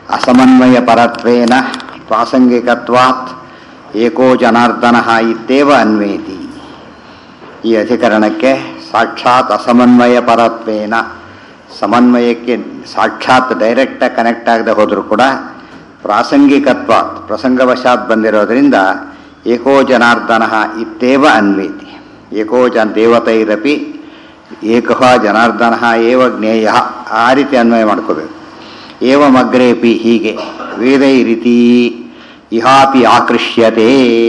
ಅಸಮನ್ವಯ ಪರತ್ವೇನ ಪ್ರಾಸಂಗಿಕತ್ವಾತ್ ಏಕೋ ಜನಾರ್ದನ ಇತ್ತೇವ ಅನ್ವೇತಿ ಈ ಅಧಿಕರಣಕ್ಕೆ ಸಾಕ್ಷಾತ್ ಅಸಮನ್ವಯ ಪರತ್ವೇನ ಸಮನ್ವಯಕ್ಕೆ ಸಾಕ್ಷಾತ್ ಡೈರೆಕ್ಟಾಗಿ ಕನೆಕ್ಟ್ ಆಗದೆ ಹೋದರೂ ಕೂಡ ಪ್ರಾಸಂಗಿಕತ್ವಾತ್ ಪ್ರಸಂಗವಶಾತ್ ಬಂದಿರೋದ್ರಿಂದ ಏಕೋ ಜನಾರ್ದನ ಇತ್ತೇವ ಅನ್ವೇತಿ ಏಕೋ ಜನ ದೇವತೈರಪಿ ಏಕಃ ಜನಾರ್ದನ ಏವ ಜ್ಞೇಯ ಆ ರೀತಿ ಅನ್ವಯ ಮಾಡ್ಕೋಬೇಕು ಏವಮಗ್ರೇಪಿ ಹೀಗೆ ವೇದೈ ರೀತಿ ಇಹಾಪಿ ಆಕೃಷ್ಯತೆ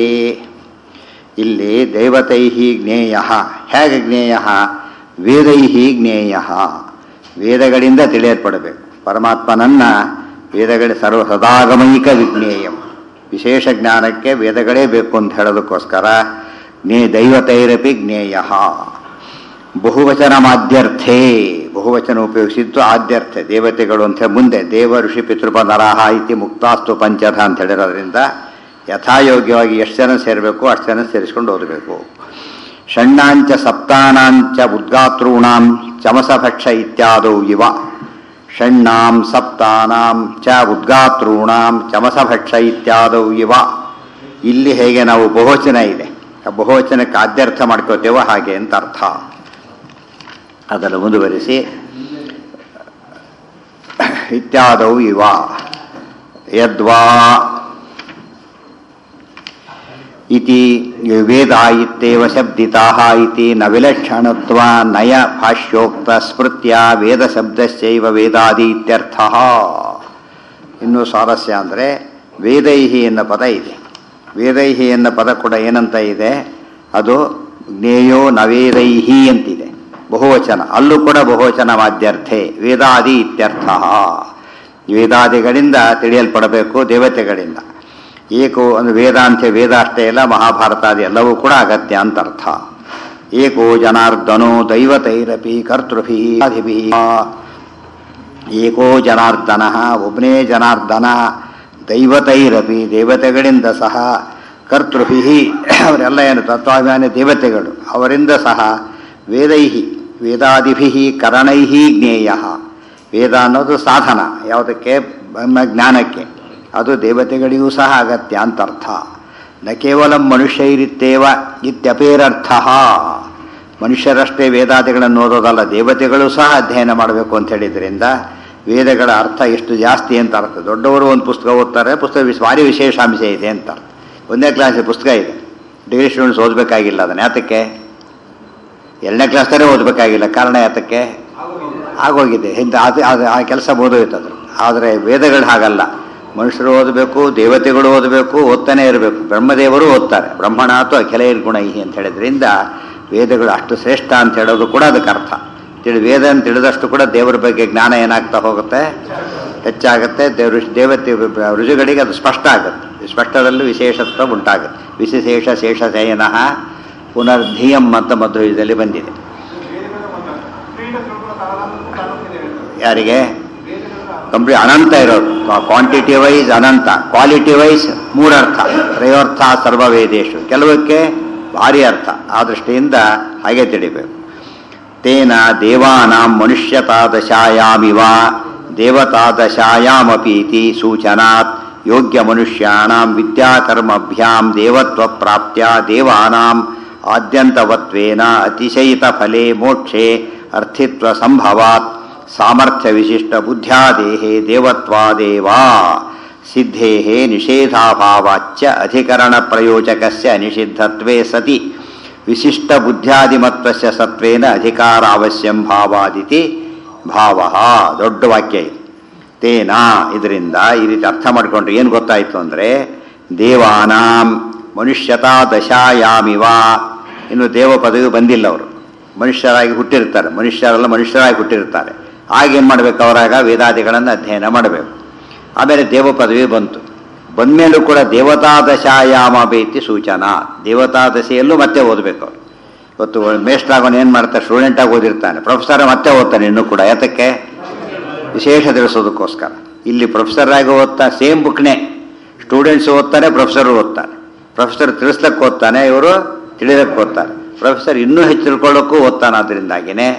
ಇಲ್ಲಿ ದೇವತೈ ಜ್ಞೇಯ ಹೇಗೆ ಜ್ಞೇಯ ವೇದೈ ಜ್ಞೇಯ ವೇದಗಳಿಂದ ತಿಳಿಯಲ್ಪಡಬೇಕು ಪರಮಾತ್ಮನನ್ನ ವೇದಗಳ ಸರ್ವ ಸದಾಗಮೈಕ ವಿಜ್ಞೇಯಂ ವಿಶೇಷ ಜ್ಞಾನಕ್ಕೆ ವೇದಗಳೇ ಬೇಕು ಅಂತ ಹೇಳೋದಕ್ಕೋಸ್ಕರ ಜ್ಞೇ ದೈವತೈರಪಿ ಜ್ಞೇಯ ಬಹುವಚನ ಮಾಧ್ಯರ್ಥೇ ಬಹುವಚನ ಉಪಯೋಗಿಸಿದ್ದು ಆದ್ಯರ್ಥೆ ದೇವತೆಗಳು ಅಂತ ಮುಂದೆ ದೇವ ಋಷಿ ಪಿತೃಪ ನರಹ ಇತಿ ಮುಕ್ತಾಸ್ತು ಪಂಚಧ ಅಂತ ಹೇಳಿರೋದ್ರಿಂದ ಯಥಾಯೋಗ್ಯವಾಗಿ ಎಷ್ಟು ಜನ ಸೇರಬೇಕು ಅಷ್ಟು ಜನ ಸೇರಿಸ್ಕೊಂಡು ಓದಬೇಕು ಷಣ್ಣಾಂಚ ಸಪ್ತಾನಾಂಚ ಉದ್ಗಾತॄಣಾಂ ಚಮಸಭಕ್ಷ ಇತ್ಯಾದೌ ಇವ ಷಣ್ಣಾಂ ಸಪ್ತಾನಾಂ ಚ ಉದ್ಗಾತॄಣಾಂ ಚಮಸಭಕ್ಷ ಇತ್ಯಾದೌ ಇವ ಇಲ್ಲಿ ಹೇಗೆ ನಾವು ಬಹುವಚನ ಇದೆ ಆ ಬಹುವಚನಕ್ಕೆ ಆದ್ಯರ್ಥ ಮಾಡ್ಕೋತೇವೋ ಹಾಗೆ ಅಂತ ಅರ್ಥ ಅದನ್ನು ಮುಂದುವರಿಸಿ ಇತ್ಯಾದೌ ಇವ ಯದ್ವಾ ಇತಿ ವೇದ ಇತ್ಯೇವ ಶಬ್ದಿತಾಃ ಇತಿ ನ ವಿಲಕ್ಷಣತ್ವ ನಯ ಭಾಷ್ಯೋಕ್ತ ಸ್ಮೃತ್ಯ ವೇದ ಶಬ್ದಶ್ಚೈವ ವೇದಾದಿ ಇತ್ಯರ್ಥಃ ಇನ್ನು ಸ್ವಾರಸ್ಯ ಅಂದರೆ ವೇದೈಹಿ ಎನ್ನ ಪದ ಇದೆ ವೇದೈಹಿ ಎನ್ನ ಪದ ಕೂಡ ಏನಂತ ಇದೆ ಅದು ಜ್ಞೇಯೋ ನವೇದೈಹಿ ಅಂತಿದೆ ಬಹುವಚನ ಅಲ್ಲೂ ಕೂಡ ಬಹುವಚನ ವಾದ್ಯರ್ಥೆ ವೇದಾದಿ ಇತ್ಯರ್ಥ ವೇದಾದಿಗಳಿಂದ ತಿಳಿಯಲ್ಪಡಬೇಕು ದೇವತೆಗಳಿಂದ ಏಕೋ ಒಂದು ವೇದಾಂತ ವೇದ ಅಷ್ಟೇ ಇಲ್ಲ ಮಹಾಭಾರತಾದಿ ಎಲ್ಲವೂ ಕೂಡ ಅಗತ್ಯ ಅಂತ ಅರ್ಥ ಏಕೋ ಜನಾರ್ದನೋ ದೈವತೈರಪಿ ಕರ್ತೃಭಿ ಅಧಿಭಿ ಏಕೋ ಜನಾರ್ದನ ಒಬ್ಬನೇ ಜನಾರ್ದನ ದೈವತೈರಪಿ ದೇವತೆಗಳಿಂದ ಸಹ ಕರ್ತೃಭಿ ಅವರೆಲ್ಲ ಏನು ತತ್ವಾಭಿಮಾನಿ ದೇವತೆಗಳು ಅವರಿಂದ ಸಹ ವೇದೈಹಿ ವೇದಾದಿಭಿ ಕರಣೈಹಿ ಜ್ಞೇಯ ವೇದ ಅನ್ನೋದು ಸಾಧನ ಯಾವುದಕ್ಕೆ ಬ್ರಹ್ಮ ಜ್ಞಾನಕ್ಕೆ ಅದು ದೇವತೆಗಳಿಗೂ ಸಹ ಅಗತ್ಯ ಅಂತ ಅರ್ಥ ನ ಕೇವಲ ಮನುಷ್ಯೈರಿತ್ತೇವ ಇತ್ಯಪೇರರ್ಥ ಮನುಷ್ಯರಷ್ಟೇ ವೇದಾದಿಗಳನ್ನು ಓದೋದಲ್ಲ ದೇವತೆಗಳು ಸಹ ಅಧ್ಯಯನ ಮಾಡಬೇಕು ಅಂತ ಹೇಳಿದ್ರಿಂದ ವೇದಗಳ ಅರ್ಥ ಎಷ್ಟು ಜಾಸ್ತಿ ಅಂತ ಅರ್ಥ ದೊಡ್ಡವರು ಒಂದು ಪುಸ್ತಕ ಓದ್ತಾರೆ ಪುಸ್ತಕ ವಿಶ್- ಭಾರಿ ವಿಶೇಷಾಂಶ ಇದೆ ಅಂತ ಅರ್ಥ ಒಂದನೇ ಕ್ಲಾಸ್ ಪುಸ್ತಕ ಇದೆ ಡಿಗ್ರಿ ಸ್ಟೂಡೆಂಟ್ಸ್ ಓದಬೇಕಾಗಿಲ್ಲ ಅದನ್ನು ಯಾತಕ್ಕೆ ಎರಡನೇ ಕ್ಲಾಸ್ತಾರೆ ಓದಬೇಕಾಗಿಲ್ಲ ಕಾರಣ ಯಾತಕ್ಕೆ ಆಗೋಗಿದೆ ಹಿಂದೆ ಅದು ಅದು ಆ ಕೆಲಸ ಓದೋಯ್ತು ಅದ್ರ ಆದರೆ ವೇದಗಳು ಹಾಗಲ್ಲ ಮನುಷ್ಯರು ಓದಬೇಕು ದೇವತೆಗಳು ಓದಬೇಕು ಓದ್ತಾನೆ ಇರಬೇಕು ಬ್ರಹ್ಮದೇವರು ಓದ್ತಾರೆ ಬ್ರಹ್ಮಣಾತು ಅಖಿಲ ಗುಣೈಹಿ ಅಂತ ಹೇಳಿದ್ರಿಂದ ವೇದಗಳು ಅಷ್ಟು ಶ್ರೇಷ್ಠ ಅಂತ ಹೇಳೋದು ಕೂಡ ಅದಕ್ಕೆ ಅರ್ಥ ತಿಳಿ ವೇದ ಅಂತ ತಿಳಿದಷ್ಟು ಕೂಡ ದೇವರ ಬಗ್ಗೆ ಜ್ಞಾನ ಏನಾಗ್ತಾ ಹೋಗುತ್ತೆ ಹೆಚ್ಚಾಗುತ್ತೆ ದೇವ್ರ ದೇವತೆ ರುಜುಗಳಿಗೆ ಅದು ಸ್ಪಷ್ಟ ಆಗುತ್ತೆ ಸ್ಪಷ್ಟದಲ್ಲೂ ವಿಶೇಷತ್ವ ಉಂಟಾಗುತ್ತೆ ವಿಶೇಷ ಶೇಷ ಶಯನ ಪುನರ್ಧಿಯಂ ಅಂತ ಮಧ್ವಯುಗದಲ್ಲಿ ಬಂದಿದೆ ಯಾರಿಗೆ ಕಂಪ್ಲೀಟ್ ಅನಂತ ಇರೋದು ಕ್ವಾಂಟಿಟಿ ವೈಸ್ ಅನಂತ ಕ್ವಾಲಿಟಿ ವೈಸ್ ಮೂರರ್ಥ ತ್ರಯೋರ್ಥ ಸರ್ವವೇದೇಶು ಕೆಲವಕ್ಕೆ ಭಾರಿ ಅರ್ಥ ಆ ದೃಷ್ಟಿಯಿಂದ ಹಾಗೆ ತಿಳಿಬೇಕು ತೇನ ದೇವಾನಾಂ ಮನುಷ್ಯತಾದಶಾಯಾಮಿವ ದೇವತಾದಶಾಯಾಮಪೀತಿ ಸೂಚನಾತ್ ಯೋಗ್ಯ ಮನುಷ್ಯಾಣಾಂ ವಿದ್ಯಾಕರ್ಮಭ್ಯಾಂ ದೇವತ್ವ ಪ್ರಾಪ್ತ್ಯ ದೇವಾನಾಂ ಆದ್ಯಂತವತ್ವೇನ ಅತಿಶಯಿತ ಫಲೆ ಮೋಕ್ಷೆ ಅರ್ಥಿತ್ವ ಸಂಭವಾತ್ ಸಾಮರ್ಥ್ಯ ವಿಶಿಷ್ಟ ಬುದ್ಧ್ಯಾದೇಹೇ ದೇವತ್ವಾದೇವ ಸಿದ್ಧೇಃ ನಿಷೇಧಾಭಾವಾಚ್ಚ ಅಧಿಕರಣ ಪ್ರಯೋಜಕಸ್ಯ ನಿಷಿದ್ಧತ್ವೇ ಸತಿ ವಿಶಿಷ್ಟ ಬುದ್ಧ್ಯಾದಿಮತ್ವಸ್ಯ ಸತ್ವೇನ ಅಧಿಕಾರ ಅವಶ್ಯಂ ಭಾವಾದಿತಿ ಭಾವ ದೊಡ್ಡ ವಾಕ್ಯ ಇದು ತೇನ ಇದರಿಂದ ಈ ರೀತಿ ಅರ್ಥ ಮಾಡಿಕೊಂಡ್ರೆ ಏನು ಗೊತ್ತಾಯಿತು ಅಂದರೆ ದೇವಾನಾಂ ಮನುಷ್ಯತಾ ದಶಾಯಾಮಿವ ಇನ್ನು ದೇವ ಪದವಿ ಬಂದಿಲ್ಲ ಅವರು ಮನುಷ್ಯರಾಗಿ ಹುಟ್ಟಿರ್ತಾರೆ ಮನುಷ್ಯರೆಲ್ಲ ಮನುಷ್ಯರಾಗಿ ಹುಟ್ಟಿರ್ತಾರೆ ಆಗೇನು ಮಾಡಬೇಕು ಅವರಾಗ ವೇದಾದಿಗಳನ್ನು ಅಧ್ಯಯನ ಮಾಡಬೇಕು ಆಮೇಲೆ ದೇವ ಪದವಿ ಬಂತು ಬಂದಮೇಲೂ ಕೂಡ ದೇವತಾ ದಶಾಯಾಮ ಬೇತಿ ಸೂಚನಾ ದೇವತಾ ದಶೆಯಲ್ಲೂ ಮತ್ತೆ ಓದಬೇಕು ಅವರು ಇವತ್ತು ಮೇಷ್ಟ್ರಾಗೋನು ಏನು ಮಾಡ್ತಾರೆ ಸ್ಟೂಡೆಂಟಾಗಿ ಓದಿರ್ತಾನೆ ಪ್ರೊಫೆಸರ್ ಮತ್ತೆ ಓದ್ತಾನೆ ಇನ್ನೂ ಕೂಡ ಯಾತಕ್ಕೆ ವಿಶೇಷ ತಿಳಿಸೋದಕ್ಕೋಸ್ಕರ ಇಲ್ಲಿ ಪ್ರೊಫೆಸರ್ ಆಗಿ ಓದ್ತಾ ಸೇಮ್ ಬುಕ್ನೇ ಸ್ಟೂಡೆಂಟ್ಸ್ ಓದ್ತಾರೆ ಪ್ರೊಫೆಸರ್ ಓದ್ತಾನೆ ಪ್ರೊಫೆಸರ್ ತಿಳಿಸ್ಲಕ್ಕೆ ಓದ್ತಾನೆ ಇವರು ತಿಳಿದಕ್ಕೆ ಓದ್ತಾರೆ ಪ್ರೊಫೆಸರ್ ಇನ್ನೂ ಹೆಚ್ಚು ತಿಳ್ಕೊಳ್ಳೋಕ್ಕೂ ಓದ್ತಾನೆ ಅದರಿಂದಾಗಿನೇ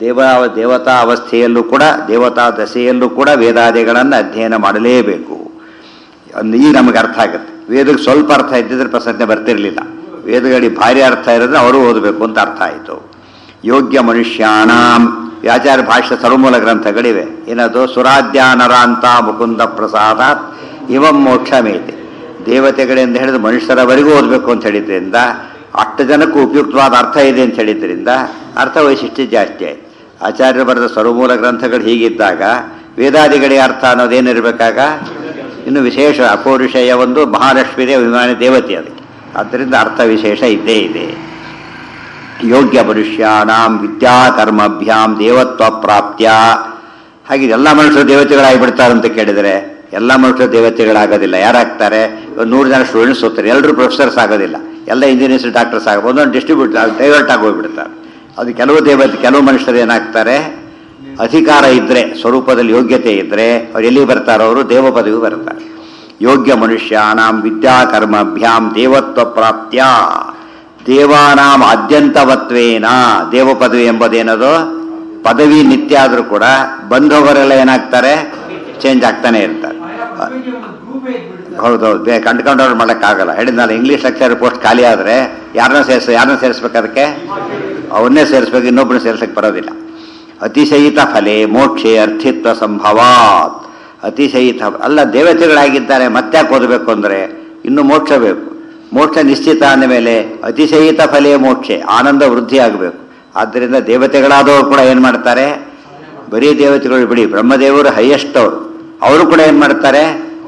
ದೇವ ದೇವತಾ ಅವಸ್ಥೆಯಲ್ಲೂ ಕೂಡ ದೇವತಾ ದಶೆಯಲ್ಲೂ ಕೂಡ ವೇದಾದಿಗಳನ್ನು ಅಧ್ಯಯನ ಮಾಡಲೇಬೇಕು ಅಂದ್- ಈಗ ನಮಗೆ ಅರ್ಥ ಆಗುತ್ತೆ ವೇದಕ್ಕೆ ಸ್ವಲ್ಪ ಅರ್ಥ ಇದ್ದಿದ್ರೆ ಪ್ರಸಂಗ ಬರ್ತಿರಲಿಲ್ಲ ವೇದಗಳಿಗೆ ಭಾರಿ ಅರ್ಥ ಇರೋದ್ರೆ ಅವರು ಓದಬೇಕು ಅಂತ ಅರ್ಥ ಆಯಿತು ಯೋಗ್ಯ ಮನುಷ್ಯಾಣಾಂ ವ್ಯಾಚಾರ ಭಾಷ್ಯ ಸರ್ವಮೂಲ ಗ್ರಂಥಗಳಿವೆ ಏನದು ಸುರಾಧ್ಯಾನರಾಂತ ಮುಕುಂದ ಪ್ರಸಾದಾತ್ ಇವಂ ಮೋಕ್ಷಮೇತಿ ದೇವತೆಗಳಿಂದ ಹಿಡಿದು ಮನುಷ್ಯರವರೆಗೂ ಓದಬೇಕು ಅಂತ ಹೇಳಿದ್ರಿಂದ ಅಷ್ಟು ಜನಕ್ಕೂ ಉಪಯುಕ್ತವಾದ ಅರ್ಥ ಇದೆ ಅಂತ ಹೇಳಿದ್ರಿಂದ ಅರ್ಥ ವೈಶಿಷ್ಟ್ಯ ಜಾಸ್ತಿ ಆಯ್ತು ಆಚಾರ್ಯರು ಬರೆದ ಸರ್ವಮೂಲ ಗ್ರಂಥಗಳು ಹೀಗಿದ್ದಾಗ ವೇದಾದಿಗಳಿಗೆ ಅರ್ಥ ಅನ್ನೋದೇನಿರಬೇಕಾಗ ಇನ್ನು ವಿಶೇಷ ಅಪೌರುಷಯ ಒಂದು ಮಹಾಲಕ್ಷ್ಮಿದೇ ಅಭಿಮಾನಿ ದೇವತೆ ಅದಕ್ಕೆ ಆದ್ದರಿಂದ ಅರ್ಥ ವಿಶೇಷ ಇದ್ದೇ ಇದೆ ಯೋಗ್ಯ ಮನುಷ್ಯಾಣಾಂ ವಿದ್ಯಾಕರ್ಮಭ್ಯಾಂ ದೇವತ್ವ ಪ್ರಾಪ್ತ್ಯ ಹಾಗೆ ಎಲ್ಲ ಮನುಷ್ಯರು ದೇವತೆಗಳಾಗಿಬಿಡ್ತಾರೆ ಅಂತ ಕೇಳಿದರೆ ಎಲ್ಲ ಮನುಷ್ಯರು ದೇವತೆಗಳಾಗೋದಿಲ್ಲ ಯಾರಾಗ್ತಾರೆ ಒಂದು ನೂರು ಜನ ಸ್ಟೂಡೆಂಟ್ಸ್ ಓದ್ತಾರೆ ಎಲ್ಲರೂ ಪ್ರೊಫೆಸರ್ಸ್ ಆಗೋದಿಲ್ಲ ಎಲ್ಲ ಇಂಜಿನಿಯರ್ಸ್ ಡಾಕ್ಟರ್ಸ್ ಆಗ ಒಂದೊಂದು ಡಿಸ್ಟ್ರಿಬ್ಯೂಟ್ ಡೈವರ್ಟ್ ಆಗಿ ಹೋಗ್ಬಿಡ್ತಾರೆ ಅದು ಕೆಲವು ದೇವತೆ ಕೆಲವು ಮನುಷ್ಯರು ಏನಾಗ್ತಾರೆ ಅಧಿಕಾರ ಇದ್ದರೆ ಸ್ವರೂಪದಲ್ಲಿ ಯೋಗ್ಯತೆ ಇದ್ದರೆ ಅವ್ರು ಎಲ್ಲಿ ಬರ್ತಾರೋ ಅವರು ದೇವ ಪದವಿ ಬರ್ತಾರೆ ಯೋಗ್ಯ ಮನುಷ್ಯಾನಾಂ ವಿದ್ಯಾಕರ್ಮಭ್ಯಾಂ ದೇವತ್ವ ಪ್ರಾಪ್ತ್ಯ ದೇವಾನಾಂ ಆದ್ಯಂತವತ್ವೇನ ದೇವ ಪದವಿ ಎಂಬುದೇನದು ಪದವಿ ನಿತ್ಯ ಆದರೂ ಕೂಡ ಬಂದವರೆಲ್ಲ ಏನಾಗ್ತಾರೆ ಚೇಂಜ್ ಆಗ್ತಾನೆ ಇರ್ತಾರೆ ಹೌದೌದು ಬೇ ಕಂಡ್ಕೊಂಡವ್ರು ಮಾಡೋಕ್ಕಾಗಲ್ಲ ಹೇಳಿದ್ನಲ್ಲ ಇಂಗ್ಲೀಷ್ ಲೆಕ್ಚರ್ ಪೋಸ್ಟ್ ಖಾಲಿ ಆದರೆ ಯಾರನ್ನ ಸೇರಿಸ ಯಾರನ್ನ ಸೇರಿಸ್ಬೇಕು ಅದಕ್ಕೆ ಅವನ್ನೇ ಸೇರಿಸ್ಬೇಕು ಇನ್ನೊಬ್ಬನ ಸೇರ್ಸಕ್ಕೆ ಬರೋದಿಲ್ಲ ಅತಿಶಯಿತ ಫಲೆ ಮೋಕ್ಷೆ ಅರ್ಥಿತ್ವ ಸಂಭವಾತ್ ಅತಿಶಯಿತ ಅಲ್ಲ ದೇವತೆಗಳಾಗಿದ್ದಾರೆ ಮತ್ತ್ಯಾಕೆ ಓದಬೇಕು ಅಂದರೆ ಇನ್ನು ಮೋಕ್ಷ ಬೇಕು ಮೋಕ್ಷ ನಿಶ್ಚಿತ ಅಂದ ಮೇಲೆ ಅತಿಶಯಿತ ಫಲೇ ಮೋಕ್ಷೆ ಆನಂದ ವೃದ್ಧಿ ಆಗಬೇಕು ಆದ್ದರಿಂದ ದೇವತೆಗಳಾದವರು ಕೂಡ ಏನು ಮಾಡ್ತಾರೆ ಬರೀ ದೇವತೆಗಳು ಬಿಡಿ ಬ್ರಹ್ಮದೇವರು ಹೈಯೆಸ್ಟ್ ಅವರು ಅವರು ಕೂಡ ಏನು ಮಾಡ್ತಾರೆ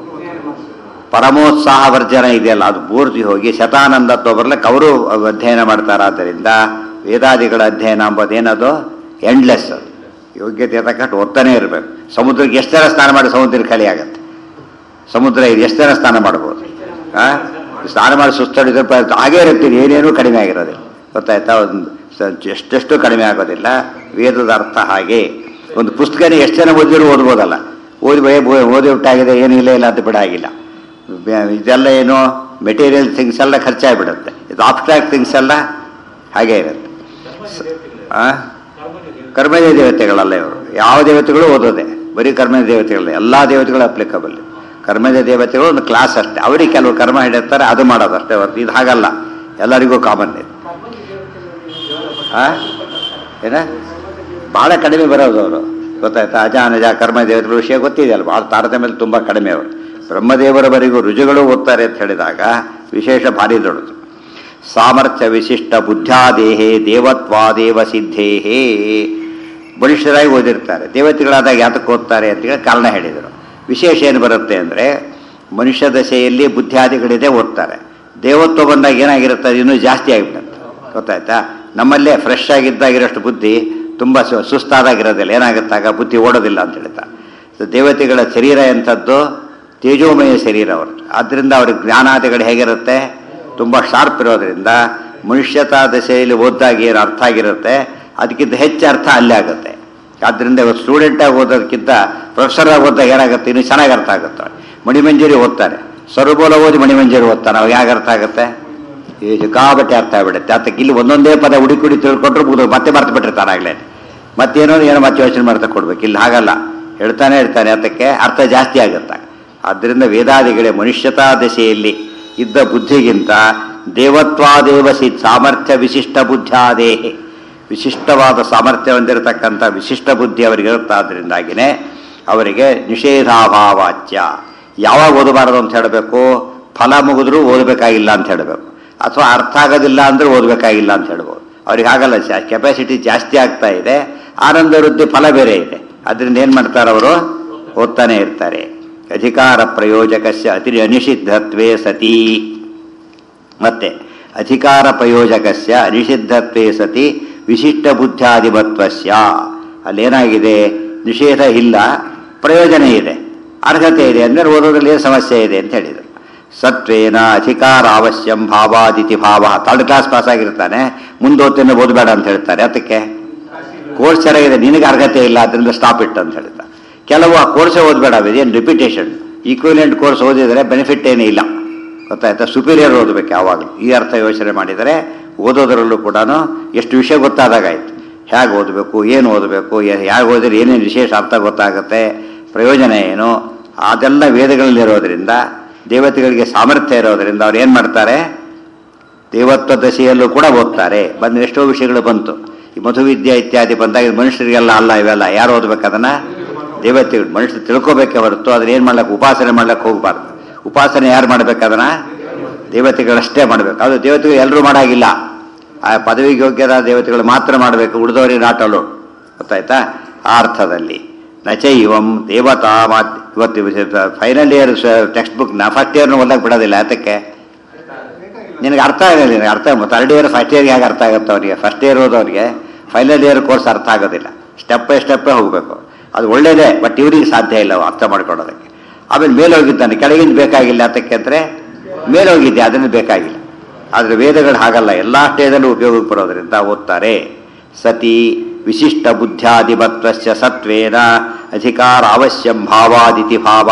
ಪರಮೋತ್ಸಾಹ ವರ್ಜನ ಇದೆಯಲ್ಲ ಅದು ಪೂರ್ತಿ ಹೋಗಿ ಶತಾನಂದತ್ವ ಬರ್ಲಿಕ್ಕೆ ಅವರು ಅಧ್ಯಯನ ಮಾಡ್ತಾರಾದ್ದರಿಂದ ವೇದಾದಿಗಳ ಅಧ್ಯಯನ ಎಂಬುದೇನದು ಎಂಡ್ಲೆಸ್ ಅದು ಯೋಗ್ಯತೆ ತಕ್ಕಟ್ಟು ಓದ್ತಾನೆ ಇರಬೇಕು ಸಮುದ್ರಕ್ಕೆ ಎಷ್ಟು ಜನ ಸ್ನಾನ ಮಾಡಿ ಸಮುದ್ರ ಖಾಲಿ ಆಗತ್ತೆ ಸಮುದ್ರ ಇದು ಎಷ್ಟು ಜನ ಸ್ನಾನ ಮಾಡ್ಬೋದು ಆ ಸ್ನಾನ ಮಾಡಿ ಸುಸ್ತಡಿದ್ರೆ ಪ- ಹಾಗೇ ಇರ್ತೀರಿ ಏನೇನೂ ಕಡಿಮೆ ಆಗಿರೋದಿಲ್ಲ ಗೊತ್ತಾಯ್ತಾ ಒಂದು ಸ- ಎಷ್ಟೆಷ್ಟು ಕಡಿಮೆ ಆಗೋದಿಲ್ಲ ವೇದದ ಅರ್ಥ ಹಾಗೆ ಒಂದು ಪುಸ್ತಕನೇ ಎಷ್ಟು ಜನ ಓದಿದ್ರು ಓದ್ಬೋದಲ್ಲ ಓದಿ ಬೇ- ಬೋ- ಓದಿ ಬಿಟ್ಟಾಗಿದೆ ಏನೂ ಇಲ್ಲ ಇಲ್ಲ ಅಂತ ಬಿಡಾಗಿಲ್ಲ ಬೆ- ಇದೆಲ್ಲ ಏನು ಮೆಟೀರಿಯಲ್ ಥಿಂಗ್ಸ್ ಎಲ್ಲ ಖರ್ಚಾಗಿಬಿಡುತ್ತೆ ಇದು ಆಬ್ಸ್ಟ್ರಾಕ್ಟ್ ಥಿಂಗ್ಸ್ ಎಲ್ಲ ಹಾಗೇ ಇರುತ್ತೆ ಆ ಕರ್ಮಜ ದೇವತೆಗಳಲ್ಲ ಇವರು ಯಾವ ದೇವತೆಗಳು ಓದೋದೆ ಬರೀ ಕರ್ಮಜ ದೇವತೆಗಳಲ್ಲ ಎಲ್ಲ ದೇವತೆಗಳು ಅಪ್ಲಿಕಬಲ್ ಕರ್ಮಜ ದೇವತೆಗಳು ಒಂದು ಕ್ಲಾಸ್ ಅಷ್ಟೇ ಅವರಿಗೆ ಕೆಲವು ಕರ್ಮ ಹಿಡಿಯುತ್ತಾರೆ ಅದು ಮಾಡೋದು ಅಷ್ಟೇ ಹೊರತು ಇದು ಹಾಗಲ್ಲ ಎಲ್ಲರಿಗೂ ಕಾಮನ್ ಇದು ಆ? ಏನ ಭಾಳ ಕಡಿಮೆ ಬರೋದು ಅವರು ಗೊತ್ತಾಯ್ತಾ ಅಜ ಅನಜ ಕರ್ಮ ದೇವತೆಗಳ ವಿಷಯ ಗೊತ್ತಿದೆಯಲ್ಲ ಭಾಳ ತಾರತಮ್ಯದಲ್ಲಿ ತುಂಬ ಕಡಿಮೆ ಅವರು ಬ್ರಹ್ಮದೇವರವರೆಗೂ ರುಜುಗಳು ಓದ್ತಾರೆ ಅಂತ ಹೇಳಿದಾಗ ವಿಶೇಷ ಭಾರಿ ದೊಡ್ಡದು ಸಾಮರ್ಥ್ಯ ವಿಶಿಷ್ಟ ಬುದ್ಧಾದೇಹೇ ದೇವತ್ವಾದೇವ ಸಿದ್ಧೇಹೇ ಬಲಿಷ್ಠರಾಗಿ ಓದಿರ್ತಾರೆ ದೇವತೆಗಳಾದಾಗ ಯಾತಕ್ಕೆ ಓದ್ತಾರೆ ಅಂತೇಳಿ ಕಾರಣ ಹೇಳಿದರು ವಿಶೇಷ ಏನು ಬರುತ್ತೆ ಅಂದರೆ ಮನುಷ್ಯ ದಶೆಯಲ್ಲಿ ಬುದ್ಧಿಯಾದಿಗಳಿದೆ ಓದ್ತಾರೆ ದೇವತ್ವ ಬಂದಾಗ ಏನಾಗಿರುತ್ತೆ ಅದು ಇನ್ನೂ ಜಾಸ್ತಿ ಆಗಿಬಿಡುತ್ತೆ ಗೊತ್ತಾಯ್ತಾ ನಮ್ಮಲ್ಲೇ ಫ್ರೆಶ್ ಆಗಿದ್ದಾಗಿರೋಷ್ಟು ಬುದ್ಧಿ ತುಂಬ ಸು ಸುಸ್ತಾದಾಗಿರೋದಿಲ್ಲ ಏನಾಗುತ್ತಾಗ ಬುದ್ಧಿ ಓಡೋದಿಲ್ಲ ಅಂತ ಹೇಳ್ತಾ ಸೊ ದೇವತೆಗಳ ಶರೀರ ಎಂಥದ್ದು ತೇಜೋಮಯ ಶರೀರ ಅವರು ಆದ್ದರಿಂದ ಅವ್ರಿಗೆ ಜ್ಞಾನಾದಿಗಳು ಹೇಗಿರುತ್ತೆ ತುಂಬ ಶಾರ್ಪ್ ಇರೋದ್ರಿಂದ ಮನುಷ್ಯತಾ ದಶೆಯಲ್ಲಿ ಓದಿದಾಗ ಏನು ಅರ್ಥ ಆಗಿರುತ್ತೆ ಅದಕ್ಕಿಂತ ಹೆಚ್ಚು ಅರ್ಥ ಅಲ್ಲೇ ಆಗುತ್ತೆ ಆದ್ದರಿಂದ ಇವತ್ತು ಸ್ಟೂಡೆಂಟಾಗಿ ಓದೋದಕ್ಕಿಂತ ಪ್ರೊಫೆಸರಾಗಿ ಓದಿದಾಗ ಏನಾಗುತ್ತೆ ಇನ್ನೂ ಚೆನ್ನಾಗಿ ಅರ್ಥ ಆಗುತ್ತೆ ಮಣಿಮಂಜರಿ ಓದ್ತಾರೆ ಸ್ವರಬೋಲ ಓದಿ ಮಣಿಮಂಜರಿ ಓದ್ತಾನೆ ಅವಾಗ ಹೇಗೆ ಅರ್ಥ ಆಗುತ್ತೆ ಈ ಸಿಕ್ಕಾಬಟ್ಟೆ ಅರ್ಥ ಆಗ್ಬಿಡುತ್ತೆ ಅದಕ್ಕೆ ಇಲ್ಲಿ ಒಂದೊಂದೇ ಪದ ಹುಡುಕಿ ಹುಡಿ ತಿಳ್ಕೊಂಡ್ರು ಮುಗಿದು ಮತ್ತೆ ಮರ್ತು ಬಿಟ್ಟಿರ್ತಾನೆ ಆಗಲೇ ಮತ್ತೇನೋ ಏನೋ ಮತ್ತೆ ಯೋಚನೆ ಮಾಡ್ತಾ ಕೊಡ್ಬೇಕು ಇಲ್ಲಿ ಹಾಗಲ್ಲ ಹೇಳ್ತಾನೆ ಹೇಳ್ತಾನೆ ಅದಕ್ಕೆ ಅರ್ಥ ಜಾಸ್ತಿ ಆಗುತ್ತೆ ಆದ್ದರಿಂದ ವೇದಾದಿಗಳೇ ಮನುಷ್ಯತಾ ದಶೆಯಲ್ಲಿ ಇದ್ದ ಬುದ್ಧಿಗಿಂತ ದೇವತ್ವಾದೇವ ಸಿ ಸಾಮರ್ಥ್ಯ ವಿಶಿಷ್ಟ ಬುದ್ಧಾದೇಹೆ ವಿಶಿಷ್ಟವಾದ ಸಾಮರ್ಥ್ಯ ಹೊಂದಿರತಕ್ಕಂಥ ವಿಶಿಷ್ಟ ಬುದ್ಧಿ ಅವರಿಗೆ ಇರುತ್ತಾದ್ರಿಂದಾಗಿನೇ ಅವರಿಗೆ ನಿಷೇಧಾಭಾವಾಚ್ಯ ಯಾವಾಗ ಓದಬಾರದು ಅಂತ ಹೇಳಬೇಕು ಫಲ ಮುಗಿದ್ರೂ ಓದಬೇಕಾಗಿಲ್ಲ ಅಂತ ಹೇಳಬೇಕು ಅಥವಾ ಅರ್ಥ ಆಗೋದಿಲ್ಲ ಅಂದ್ರೆ ಓದಬೇಕಾಗಿಲ್ಲ ಅಂತ ಹೇಳ್ಬೋದು ಅವ್ರಿಗೆ ಆಗಲ್ಲ ಕೆಪಾಸಿಟಿ ಜಾಸ್ತಿ ಆಗ್ತಾ ಇದೆ ಆನಂದ ವೃದ್ಧಿ ಫಲ ಬೇರೆ ಇದೆ ಅದರಿಂದ ಏನು ಮಾಡ್ತಾರೆ ಅವರು ಓದ್ತಾನೆ ಇರ್ತಾರೆ ಅಧಿಕಾರ ಪ್ರಯೋಜಕಸ್ಯ ಅತಿ ಅನಿಷಿದ್ಧತ್ವೇ ಸತಿ ಮತ್ತೆ ಅಧಿಕಾರ ಪ್ರಯೋಜಕಸ್ಯ ಅನಿಷಿದ್ಧತ್ವೇ ಸತಿ ವಿಶಿಷ್ಟ ಬುದ್ಧಾಧಿಪತ್ವಸ್ಯ ಅಲ್ಲೇನಾಗಿದೆ ನಿಷೇಧ ಇಲ್ಲ ಪ್ರಯೋಜನ ಇದೆ ಅರ್ಹತೆ ಇದೆ ಅಂದರೆ ಓದೋದ್ರಲ್ಲಿ ಏನು ಸಮಸ್ಯೆ ಇದೆ ಅಂತ ಹೇಳಿದರು ಸತ್ವೇನ ಅಧಿಕಾರ ಅವಶ್ಯಂ ಭಾವಾದಿತಿ ಭಾವ ಥರ್ಡ್ ಕ್ಲಾಸ್ ಪಾಸ್ ಆಗಿರ್ತಾನೆ ಮುಂದೋತೇನೆ ಓದಬೇಡ ಅಂತ ಹೇಳ್ತಾರೆ ಅದಕ್ಕೆ ಕೋರ್ಸ್ ಚೆನ್ನಾಗಿದೆ ನಿನಗೆ ಅರ್ಹತೆ ಇಲ್ಲ ಅದರಿಂದ ಸ್ಟಾಪ್ ಇಟ್ ಅಂತ ಹೇಳ್ತಾರೆ ಕೆಲವು ಆ ಕೋರ್ಸೇ ಓದಬೇಡ ಇದೇನು ರಿಪಿಟೇಷನ್ ಈಕ್ವಿಲೆಂಟ್ ಕೋರ್ಸ್ ಓದಿದರೆ ಬೆನಿಫಿಟ್ ಏನೂ ಇಲ್ಲ ಗೊತ್ತಾಯ್ತಾ ಸುಪೀರಿಯರ್ ಓದಬೇಕು ಯಾವಾಗಲೂ ಈ ಅರ್ಥ ಯೋಚನೆ ಮಾಡಿದರೆ ಓದೋದರಲ್ಲೂ ಕೂಡ ಎಷ್ಟು ವಿಷಯ ಗೊತ್ತಾದಾಗ ಆಯ್ತು ಹೇಗೆ ಓದಬೇಕು ಏನು ಓದಬೇಕು ಹೇಗೆ ಓದಿದ್ರೆ ಏನೇನು ವಿಶೇಷ ಅರ್ಥ ಗೊತ್ತಾಗುತ್ತೆ ಪ್ರಯೋಜನ ಏನು ಅದೆಲ್ಲ ವೇದಗಳಲ್ಲಿರೋದ್ರಿಂದ ದೇವತೆಗಳಿಗೆ ಸಾಮರ್ಥ್ಯ ಇರೋದರಿಂದ ಅವ್ರು ಏನು ಮಾಡ್ತಾರೆ ದೇವತ್ವ ದಶೆಯಲ್ಲೂ ಕೂಡ ಓದ್ತಾರೆ ಬಂದ ಎಷ್ಟೋ ವಿಷಯಗಳು ಬಂತು ಈ ಮಧುವಿದ್ಯೆ ಇತ್ಯಾದಿ ಬಂದಾಗ ಮನುಷ್ಯರಿಗೆಲ್ಲ ಅಲ್ಲ ಇವೆಲ್ಲ ಯಾರು ಓದ್ಬೇಕು ಅದನ್ನ ದೇವತೆಗಳು ಮನುಷ್ಯರು ತಿಳ್ಕೊಬೇಕೆ ಹೊರತು ಅದನ್ನ ಏನು ಮಾಡ್ಲಿಕ್ಕೆ ಉಪಾಸನೆ ಮಾಡ್ಲಿಕ್ಕೆ ಹೋಗ್ಬಾರ್ದು ಉಪಾಸನೆ ಯಾರು ಮಾಡ್ಬೇಕು ಅದನ್ನ ದೇವತೆಗಳಷ್ಟೇ ಮಾಡಬೇಕು ಅದು ದೇವತೆಗಳು ಎಲ್ಲರೂ ಮಾಡಾಗಿಲ್ಲ ಆ ಪದವಿಗೆ ಯೋಗ್ಯದ ದೇವತೆಗಳು ಮಾತ್ರ ಮಾಡಬೇಕು ಉಳಿದವರಿಗೆ ನಾಟ್ ಅಲೋ ಗೊತ್ತಾಯ್ತಾ ಆ ಅರ್ಥದಲ್ಲಿ ನಚ ಇವಂ ದೇವತಾ ಮಾತ್ ಇವತ್ತು ಫೈನಲ್ ಇಯರ್ ಟೆಕ್ಸ್ಟ್ ಬುಕ್ನ ಫಸ್ಟ್ ಇಯರ್ನ ಓದಕ್ಕೆ ಬಿಡೋದಿಲ್ಲ ಯಾತಕ್ಕೆ ನಿನಗೆ ಅರ್ಥ ಆಗಲ್ಲ ನಿನಗೆ ಅರ್ಥ ಥರ್ಡ್ ಇಯರ್ ಫಸ್ಟ್ ಇಯರ್ಗೆ ಹೇಗೆ ಅರ್ಥ ಆಗುತ್ತೆ ಅವರಿಗೆ ಫಸ್ಟ್ ಇಯರ್ ಓದೋರಿಗೆ ಫೈನಲ್ ಇಯರ್ ಕೋರ್ಸ್ ಅರ್ಥ ಆಗೋದಿಲ್ಲ ಸ್ಟೆಪ್ ಬೈ ಸ್ಟೆಪ್ಪೇ ಹೋಗಬೇಕು ಅದು ಒಳ್ಳೇದೇ ಬಟ್ ಇವ್ರಿಗೆ ಸಾಧ್ಯ ಇಲ್ಲ ಅವು ಅರ್ಥ ಮಾಡ್ಕೊಳ್ಳೋದಕ್ಕೆ ಆಮೇಲೆ ಮೇಲೆ ಹೋಗಿದ್ದಾನೆ ಕೆಳಗಿಂದ ಬೇಕಾಗಿಲ್ಲ ಯಾತಕ್ಕೆ ಅಂದರೆ ಮೇಲೆ ಹೋಗಿದ್ದೆ ಅದನ್ನು ಬೇಕಾಗಿಲ್ಲ ಆದರೆ ವೇದಗಳು ಹಾಗಲ್ಲ ಎಲ್ಲ ಸ್ಟೇಜಲ್ಲೂ ಉಪಯೋಗಕ್ಕೆ ಬರೋದ್ರಿಂದ ಓದ್ತಾರೆ ಸತಿ ವಿಶಿಷ್ಟ ಬುದ್ಧ್ಯಾಧಿಪತ್ವಸ್ಯ ಸತ್ವೇನ ಅಧಿಕಾರ ಅವಶ್ಯಂ ಭಾವಾದಿತಿ ಭಾವ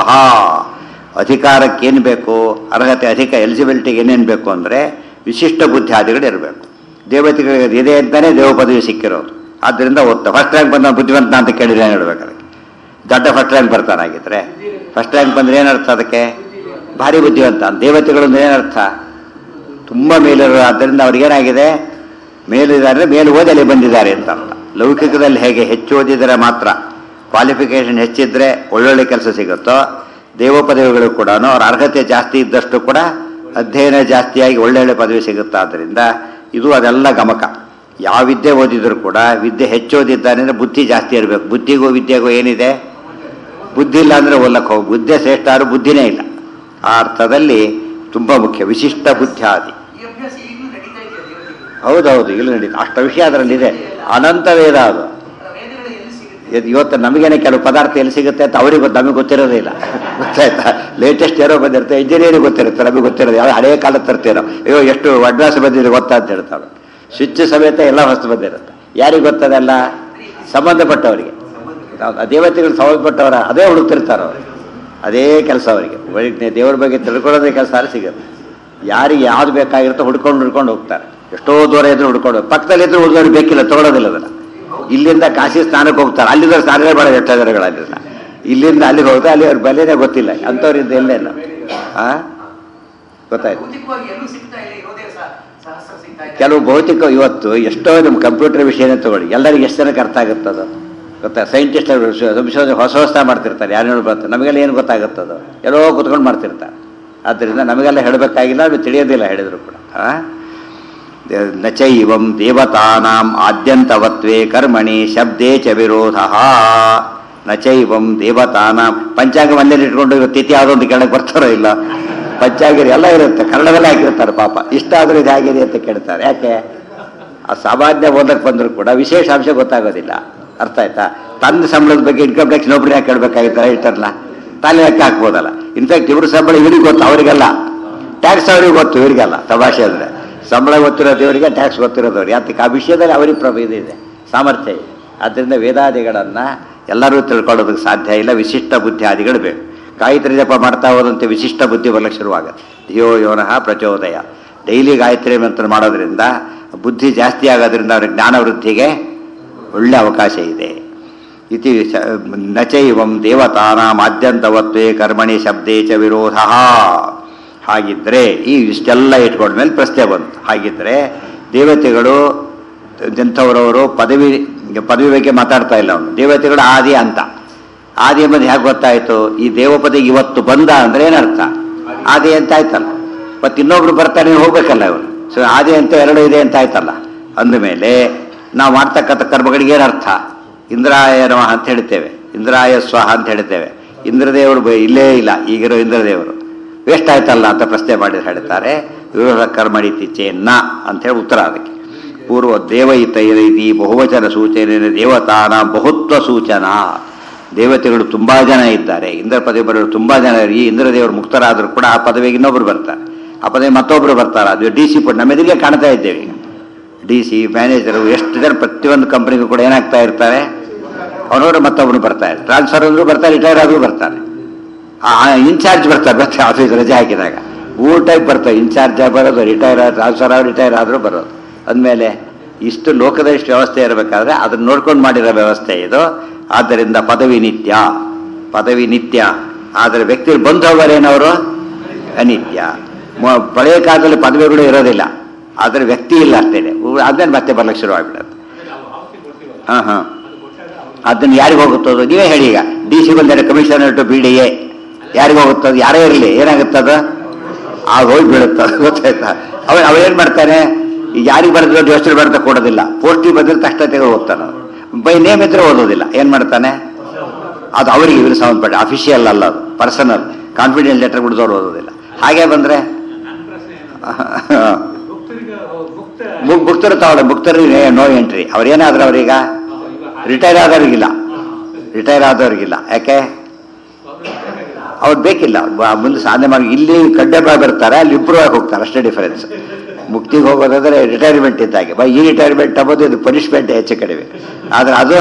ಅಧಿಕಾರಕ್ಕೇನು ಬೇಕು ಅರ್ಹತೆ ಅಧಿಕ ಎಲಿಜಿಬಿಲಿಟಿಗೆ ಏನೇನು ಬೇಕು ಅಂದರೆ ವಿಶಿಷ್ಟ ಬುದ್ಧಿಯಾದಿಗಳು ಇರಬೇಕು ದೇವತೆಗಳಿಗೆ ಇದೆ ಅಂತಾನೆ ದೇವ ಪದವಿ ಸಿಕ್ಕಿರೋದು ಆದ್ದರಿಂದ ಓದ್ತಾ ಫಸ್ಟ್ ರ್ಯಾಂಕ್ ಬಂದ ಬುದ್ಧಿವಂತ ಅಂತ ಕೇಳಿದ್ರೆ ಏನು ಹೇಳ್ಬೇಕು ಅದಕ್ಕೆ ದೊಡ್ಡ ಫಸ್ಟ್ ರ್ಯಾಂಕ್ ಬರ್ತಾನಾಗಿದ್ರೆ ಫಸ್ಟ್ ರ್ಯಾಂಕ್ ಬಂದ್ರೆ ಏನರ್ಥ ಅದಕ್ಕೆ ಭಾರಿ ಬುದ್ಧಿವಂತ ದೇವತೆಗಳು ಅಂದ್ರೆ ಏನರ್ಥ ತುಂಬ ಮೇಲಿರೋ ಆದ್ದರಿಂದ ಅವ್ರಿಗೇನಾಗಿದೆ ಮೇಲಿದ್ದಾರೆ ಮೇಲೆ ಓದಲಿ ಬಂದಿದ್ದಾರೆ ಅಂತ ಅರ್ಥ ಲೌಕಿಕದಲ್ಲಿ ಹೇಗೆ ಹೆಚ್ಚು ಓದಿದರೆ ಮಾತ್ರ ಕ್ವಾಲಿಫಿಕೇಶನ್ ಹೆಚ್ಚಿದ್ರೆ ಒಳ್ಳೊಳ್ಳೆ ಕೆಲಸ ಸಿಗುತ್ತೋ ದೇವ ಪದವಿಗಳು ಕೂಡ ಅವ್ರ ಅರ್ಹತೆ ಜಾಸ್ತಿ ಇದ್ದಷ್ಟು ಕೂಡ ಅಧ್ಯಯನ ಜಾಸ್ತಿಯಾಗಿ ಒಳ್ಳೊಳ್ಳೆ ಪದವಿ ಸಿಗುತ್ತೆ ಆದ್ದರಿಂದ ಇದು ಅದೆಲ್ಲ ಗಮಕ ಯಾವ ವಿದ್ಯೆ ಓದಿದ್ರು ಕೂಡ ವಿದ್ಯೆ ಹೆಚ್ಚು ಓದಿದ್ದಾನೆ ಅಂದರೆ ಬುದ್ಧಿ ಜಾಸ್ತಿ ಇರಬೇಕು ಬುದ್ಧಿಗೂ ವಿದ್ಯೆಗೂ ಏನಿದೆ ಬುದ್ಧಿ ಇಲ್ಲ ಅಂದರೆ ಓದಕ್ಕೆ ಹೋಗಿ ಬುದ್ಧಿ ಶ್ರೇಷ್ಠ ಆದ್ರೂ ಬುದ್ಧಿನೇ ಇಲ್ಲ ಆ ಅರ್ಥದಲ್ಲಿ ತುಂಬ ಮುಖ್ಯ ವಿಶಿಷ್ಟ ಬುದ್ಧಿಯಾದಿ ಈ ಅಭ್ಯಾಸ ಈಗಲೂ ನಡೀತಾ ಇದೆಯಾ ದೇವತೆಗಳು ಹೌದೌದು ಇಲ್ಲಿ ನಡೀತು ಅಷ್ಟು ವಿಷಯ ಅದರಲ್ಲಿದೆ ಅನಂತ ವೇದ ಅದು ವೇದಗಳು ಎಲ್ಲಿ ಸಿಗುತ್ತೆ ಇದ್- ಇವತ್ತು ನಮಗೇನೆ ಕೆಲವು ಪದಾರ್ಥ ಎಲ್ಲಿ ಸಿಗುತ್ತೆ ಅಂತ ಅವ್ರಿಗೆ ಗೊತ್ತು ನಮಗೆ ಗೊತ್ತಿರೋದೇ ಇಲ್ಲ ಗೊತ್ತಾಯ್ತಾ ಲೇಟೆಸ್ಟ್ ಯಾರೋ ಬಂದಿರುತ್ತೆ ಇಂಜಿನಿಯರಿಂಗ್ ಗೊತ್ತಿರುತ್ತೆ ನಮಗೆ ಗೊತ್ತಿರೋದು ಯಾವ ಹಳೆಯ ಕಾಲದ ತರ್ತೀರೋ ಅಯ್ಯೋ ಎಷ್ಟು ಅಡ್ವಾನ್ಸ್ ಬಂದಿದೆ ಗೊತ್ತಾ ಅಂತ ಹೇಳ್ತಾವೆ ಸ್ವಿಚ್ ಸಮೇತ ಎಲ್ಲ ಹೊಸ್ತು ಬಂದಿರುತ್ತೆ ಯಾರಿಗೆ ಗೊತ್ತದಲ್ಲ ಸಂಬಂಧಪಟ್ಟವರಿಗೆ ಹೌದು, ಆ ದೇವತೆಗಳು ಸಂಬಂಧಪಟ್ಟವರ ಅದೇ ಹುಡುಕ್ತಿರ್ತಾರೆ ಅವರು ಅದೇ ಕೆಲಸ ಅವರಿಗೆ ಒಳಗೆ ದೇವ್ರ ಬಗ್ಗೆ ತಿಳ್ಕೊಳ್ಳೋದೇ ಕೆಲಸ ಸಿಗುತ್ತೆ ಯಾರಿಗೆ ಯಾವ್ದು ಬೇಕಾಗಿರುತ್ತೋ ಹುಡ್ಕೊಂಡು ಹುಡ್ಕೊಂಡು ಹೋಗ್ತಾರೆ ಎಷ್ಟೋ ದೂರ ಇದ್ರು ಹುಡ್ಕೊಂಡು ಹೋಗ್- ಪಕ್ಕದಲ್ಲಿ ಇದ್ರು ಹುಡುಗರು ಬೇಕಿಲ್ಲ ತಗೊಳ್ಳೋದಿಲ್ಲ ಅದನ್ನ ಇಲ್ಲಿಂದ ಕಾಶಿ ಸ್ನಾನಕ್ಕೆ ಹೋಗ್ತಾರೆ ಅಲ್ಲಿಂದ ಸ್ನಾನವೇ ಬೇಡ ಎಷ್ಟು ಜನಗಳಲ್ಲಿಲ್ಲ ಇಲ್ಲಿಂದ ಅಲ್ಲಿಗೆ ಹೋಗ್ತಾರೆ ಅಲ್ಲಿ ಅವ್ರ ಬೆಲೆನೇ ಗೊತ್ತಿಲ್ಲ ಅಂಥವ್ರಿಂದ ಎಲ್ಲೇನು ಆ ಗೊತ್ತಾಯ್ತು ಭೌತಿಕವಾಗಿ ಎಲ್ಲೂ ಸಿಗ್ತಾ ಇಲ್ಲ ಇರೋದೇ ಸಹ ಸಹಸ್ರ ಸಿಗ್ತಾ ಇದೆ ಕೆಲವು ಭೌತಿಕ ಇವತ್ತು ಎಷ್ಟೋ ನಮ್ಮ ಕಂಪ್ಯೂಟರ್ ವಿಷಯನೇ ತಗೊಳ್ಳಿ ಎಲ್ಲರಿಗೆ ಎಷ್ಟು ಜನಕ್ಕೆ ಅರ್ಥ ಆಗುತ್ತದು ಗೊತ್ತಾ ಸೈಂಟಿಸ್ಟ್ ಸಂಶೋಧನೆ ಹೊಸ ಹೊಸ ಮಾಡ್ತಿರ್ತಾರೆ ಯಾರು ಹೇಳಿ ಬರ್ತಾರೆ ನಮಗೆಲ್ಲ ಏನು ಗೊತ್ತಾಗುತ್ತದು ಎಲ್ಲೋ ಕುತ್ಕೊಂಡು ಮಾಡ್ತಿರ್ತಾರೆ ಆದ್ದರಿಂದ ನಮಗೆಲ್ಲ ಹೇಳಬೇಕಾಗಿಲ್ಲ ಅದು ತಿಳಿಯೋದಿಲ್ಲ ಹೇಳಿದ್ರು ಕೂಡ ಆ? ದ- ನ ಚೈವಂ ದೇವತಾನಾಂ ಆದ್ಯಂತವತ್ವೇ ಕರ್ಮಣಿ ಶಬ್ದೇ ಚ ವಿರೋಧ ನ ಚೈವಂ ದೇವತಾನಾಂ ಪಂಚಾಂಗ ಮನೇಲಿ ಇಟ್ಕೊಂಡು ಇವತ್ತು ತಿಥಿ ಯಾವುದೊಂದು ಕೇಳಕ್ಕೆ ಬರ್ತಾರೋ ಇಲ್ಲ ಪಂಚಾಂಗ ಎಲ್ಲ ಇರುತ್ತೆ ಕನ್ನಡದಲ್ಲೇ ಹಾಕಿರ್ತಾರೆ ಪಾಪ ಇಷ್ಟ ಆದರೂ ಇದು ಹೇಗಿದೆ ಅಂತ ಕೇಳ್ತಾರೆ ಯಾಕೆ ಆ ಸಾಮಾನ್ಯ ಓದಕ್ಕೆ ಬಂದರೂ ಕೂಡ ವಿಶೇಷ ಅಂಶ ಗೊತ್ತಾಗೋದಿಲ್ಲ ಅರ್ಥ ಆಯ್ತಾ ತನ್ನ ಸಂಬಳದ ಬಗ್ಗೆ ಇನ್ಕಮ್ ಟ್ಯಾಕ್ಸ್ ಇನ್ನೊಬ್ರಿಗೆ ಯಾಕೆ ಕೇಳಬೇಕಾಗಿತ್ತಾರೆ ಹೇಳ್ತಾರಲ್ಲ ತಾನೇ ಲೆಕ್ಕ ಹಾಕ್ಬೋದಲ್ಲ ಇನ್ಫ್ಯಾಕ್ಟ್ ಇವ್ರ ಸಂಬಳ ಇವ್ರಿಗೆ ಗೊತ್ತು ಅವರಿಗೆಲ್ಲ ಟ್ಯಾಕ್ಸ್ ಅವ್ರಿಗೆ ಗೊತ್ತು ಇವರಿಗೆಲ್ಲ ತಮಾಷೆ ಅಂದರೆ ಸಂಬಳ ಗೊತ್ತಿರೋದು ಇವರಿಗೆ ಟ್ಯಾಕ್ಸ್ ಗೊತ್ತಿರೋದು ಅವ್ರಿಗೆ ಯಾತಕ್ಕೆ ಆ ವಿಷಯದಲ್ಲಿ ಅವರಿಗೆ ಪ್ರಭ ಇದೆ ಸಾಮರ್ಥ್ಯ ಇದೆ ಆದ್ದರಿಂದ ವೇದಾದಿಗಳನ್ನು ಎಲ್ಲರೂ ತಿಳ್ಕೊಳ್ಳೋದಕ್ಕೆ ಸಾಧ್ಯ ಇಲ್ಲ ವಿಶಿಷ್ಟ ಬುದ್ಧಿಯಾದಿಗಳು ಬೇಕು ಗಾಯತ್ರಿ ಜಪ ಮಾಡ್ತಾ ಹೋದಂತೆ ವಿಶಿಷ್ಟ ಬುದ್ಧಿ ಬರ್ಲಿಕ್ಕೆ ಶುರುವಾಗುತ್ತೆ ಧಿಯೋ ಯೋನಃ ಪ್ರಚೋದಯ ಡೈಲಿ ಗಾಯತ್ರಿ ಮಂತ್ರ ಮಾಡೋದ್ರಿಂದ ಬುದ್ಧಿ ಜಾಸ್ತಿ ಆಗೋದ್ರಿಂದ ಅವ್ರಿಗೆ ಜ್ಞಾನ ವೃದ್ಧಿಗೆ ಒಳ್ಳೆ ಅವಕಾಶ ಇದೆ ಇತಿ ಶ- ನ ಚೈವಂ ದೇವತಾನಾಂ ಆದ್ಯಂತವತ್ವೇ ಕರ್ಮಣಿ ಶಬ್ದೇ ಚ ವಿರೋಧ ಹಾಗಿದ್ರೆ ಈ ಇಷ್ಟೆಲ್ಲ ಇಟ್ಕೊಂಡ್ಮೇಲೆ ಪ್ರಶ್ನೆ ಬಂತು ಹಾಗಿದ್ರೆ ದೇವತೆಗಳು ಎಂಥವರವರು ಪದವಿ ಪದವಿ ಬಗ್ಗೆ ಮಾತಾಡ್ತಾ ಇಲ್ಲ ಅವನು ದೇವತೆಗಳು ಆದಿ ಅಂತ ಆದಿ ಎಂಬುದು ಹೇಗೆ ಗೊತ್ತಾಯ್ತು ಈ ದೇವಪದಿಗೆ ಇವತ್ತು ಬಂದ ಅಂದ್ರೆ ಏನರ್ಥ ಆದಿ ಅಂತ ಆಯ್ತಲ್ಲ ಮತ್ತೆ ಇನ್ನೊಬ್ರು ಬರ್ತಾರೆ ನೀವು ಹೋಗ್ಬೇಕಲ್ಲ ಇವರು ಸೊ ಆದಿ ಅಂತ ಎರಡು ಇದೆ ಅಂತ ಆಯ್ತಲ್ಲ ಅಂದಮೇಲೆ ನಾವು ಮಾಡ್ತಕ್ಕಂಥ ಕರ್ಮಗಳಿಗೆ ಏನರ್ಥ ಇಂದ್ರಾಯ ನಮಃ ಅಂತ ಹೇಳ್ತೇವೆ ಇಂದ್ರಾಯ ಸ್ವಹ ಅಂತ ಹೇಳ್ತೇವೆ ಇಂದ್ರದೇವರು ಬ- ಇಲ್ಲೇ ಇಲ್ಲ ಈಗಿರೋ ಇಂದ್ರದೇವರು ವೇಸ್ಟ್ ಆಯ್ತಲ್ಲ ಅಂತ ಪ್ರಶ್ನೆ ಮಾಡಿ ಹೇಳ್ತಾರೆ ವಿರೋಧ ಕರ್ಮಣಿತಿ ಚೇನ್ನ ಅಂತ ಹೇಳಿ ಉತ್ತರ ಅದಕ್ಕೆ ಪೂರ್ವ ದೇವಯಿತೈರಿ ಬಹುವಚನ ಸೂಚನೆ ದೇವತಾನ ಬಹುತ್ವ ಸೂಚನಾ ದೇವತೆಗಳು ತುಂಬಾ ಜನ ಇದ್ದಾರೆ ಇಂದ್ರ ಪದವಿ ಬರೋರು ತುಂಬಾ ಜನ ಇದ್ದಾರೆ. ಈ ಇಂದ್ರದೇವರು ಮುಕ್ತರಾದರೂ ಕೂಡ ಆ ಪದವಿಗೆ ಇನ್ನೊಬ್ರು ಬರ್ತಾರೆ ಆ ಪದವಿ ಮತ್ತೊಬ್ರು ಬರ್ತಾರೆ ಅದು ಡಿ ಸಿ ಪುಟ್ ನಮ್ಮ ಎದುರಿಗೆ ಕಾಣ್ತಾ ಇದ್ದೇವೆ ಈಗ ಡಿ ಸಿ ಮ್ಯಾನೇಜರು ಎಷ್ಟು ಜನ ಪ್ರತಿಯೊಂದು ಕಂಪ್ನಿಗೂ ಕೂಡ ಏನಾಗ್ತಾ ಇರ್ತಾರೆ ಅವನವರು ಮತ್ತೊಬ್ರು ಬರ್ತಾರೆ ಟ್ರಾನ್ಸ್ಫರ್ ಅಂದ್ರು ಬರ್ತಾರೆ ರಿಟೈರ್ ಆದರೂ ಬರ್ತಾರೆ ಇನ್ಚಾರ್ಜ್ ಬರ್ತಾರೆ ಮತ್ತೆ ಆಫೀಸ್ ರಜೆ ಹಾಕಿದಾಗ ಮೂರು ಟೈಪ್ ಬರ್ತಾರೆ ಇನ್ಚಾರ್ಜ್ ಬರೋದು ರಿಟೈರ್ ಟ್ರಾನ್ಸ್ಫರ್ ಆಗಿ ರಿಟೈರ್ ಆದರೂ ಬರೋದು ಅಂದಮೇಲೆ ಇಷ್ಟು ಲೋಕದ ಇಷ್ಟು ವ್ಯವಸ್ಥೆ ಇರಬೇಕಾದ್ರೆ ಅದನ್ನ ನೋಡ್ಕೊಂಡು ಮಾಡಿರೋ ವ್ಯವಸ್ಥೆ ಇದು ಆದ್ದರಿಂದ ಪದವಿ ನಿತ್ಯ ಪದವಿ ನಿತ್ಯ ಆದರೆ ವ್ಯಕ್ತಿ ಬಂದು ಹೋಗೋರೇನವರು ಅನಿತ್ಯ ಮ- ಪಳೆಯ ಕಾಲದಲ್ಲಿ ಪದವಿಗಳು ಇರೋದಿಲ್ಲ ಆದರೆ ವ್ಯಕ್ತಿ ಇಲ್ಲ ಅಷ್ಟೇನೆ ಆದ್ಮೇಲೆ ಮತ್ತೆ ಬರ್ಲಿಕ್ಕೆ ಶುರು ಆಗ್ಬಿಡುತ್ತೆ ಹಾ ಹಾ ಅದನ್ನ ಯಾರಿಗೆ ಹೋಗುತ್ತದು ನೀವೇ ಹೇಳಿ ಈಗ ಡಿ ಸಿ ಬಂದರೆ commissioner to B D A ಯಾರಿಗೆ ಹೋಗುತ್ತದು ಯಾರೇ ಇರಲಿ ಏನಾಗುತ್ತದ ಆಗ ಹೋಗಿ ಬೀಳುತ್ತದ ಗೊತ್ತಾಯ್ತಾ ಅವ ಅವ ಏನ್ ಮಾಡ್ತಾನೆ ಈಗ ಯಾರಿಗೆ ಬರೆದ್ರೆ ಹೆಸರು ಬರೆದ ಕೊಡೋದಿಲ್ಲ ಪೋಸ್ಟಿಗೆ ಬಂದ್ರೆ ತಕ್ಷಣ ತೆಗೆದು ಹೋಗ್ತಾನೆ ಬೈ ನೇಮ್ ಇದ್ರೆ ಓದೋದಿಲ್ಲ ಏನ್ ಮಾಡ್ತಾನೆ ಅದು ಅವರಿಗೆ ಇವರು ಸಂಬಂಧಪಟ್ಟ ಅಫಿಷಿಯಲ್ ಅಲ್ಲ ಅದು ಪರ್ಸನಲ್ ಕಾನ್ಫಿಡೆಂಟ್ ಲೆಟರ್ ಬಿಡಿದವ್ರು ಓದೋದಿಲ್ಲ ಹಾಗೆ ಬಂದ್ರೆ ಬುಕ್ ಬುಕ್ತರು ತಗೊಳ್ಳಿ ಬುಕ್ತರಿಗೆ ನೋ ಎಂಟ್ರಿ ಅವ್ರೇನಾದ್ರು ಅವ್ರೀಗ ರಿಟೈರ್ ಆದವ್ರಿಗಿಲ್ಲ ರಿಟೈರ್ ಆದವ್ರಿಗಿಲ್ಲ ಯಾಕೆ ಅವ್ರು ಬೇಕಿಲ್ಲ ಬ- ಮುಂದೆ ಸಾಧನೆ ಮಾಡಿ ಇಲ್ಲಿ ಕಡ್ಡೆ ಬಾಯ್ ಬರ್ತಾರೆ ಅಲ್ಲಿ ಇಂಪ್ರೂವ್ ಆಗಿ ಹೋಗ್ತಾರೆ ಅಷ್ಟೇ ಡಿಫರೆನ್ಸ್ ಮುಕ್ತಿಗೆ ಹೋಗೋದಾದ್ರೆ ರಿಟೈರ್ಮೆಂಟ್ ಇದ್ದಾಗೆ ಬೈ ಈ ರಿಟೈರ್ಮೆಂಟ್ ಅಂಬೋದು ಇದು ಪನಿಷ್ಮೆಂಟ್ ಹೆಚ್ಚು ಕಡಿಮೆ ಆದರೆ ಅದು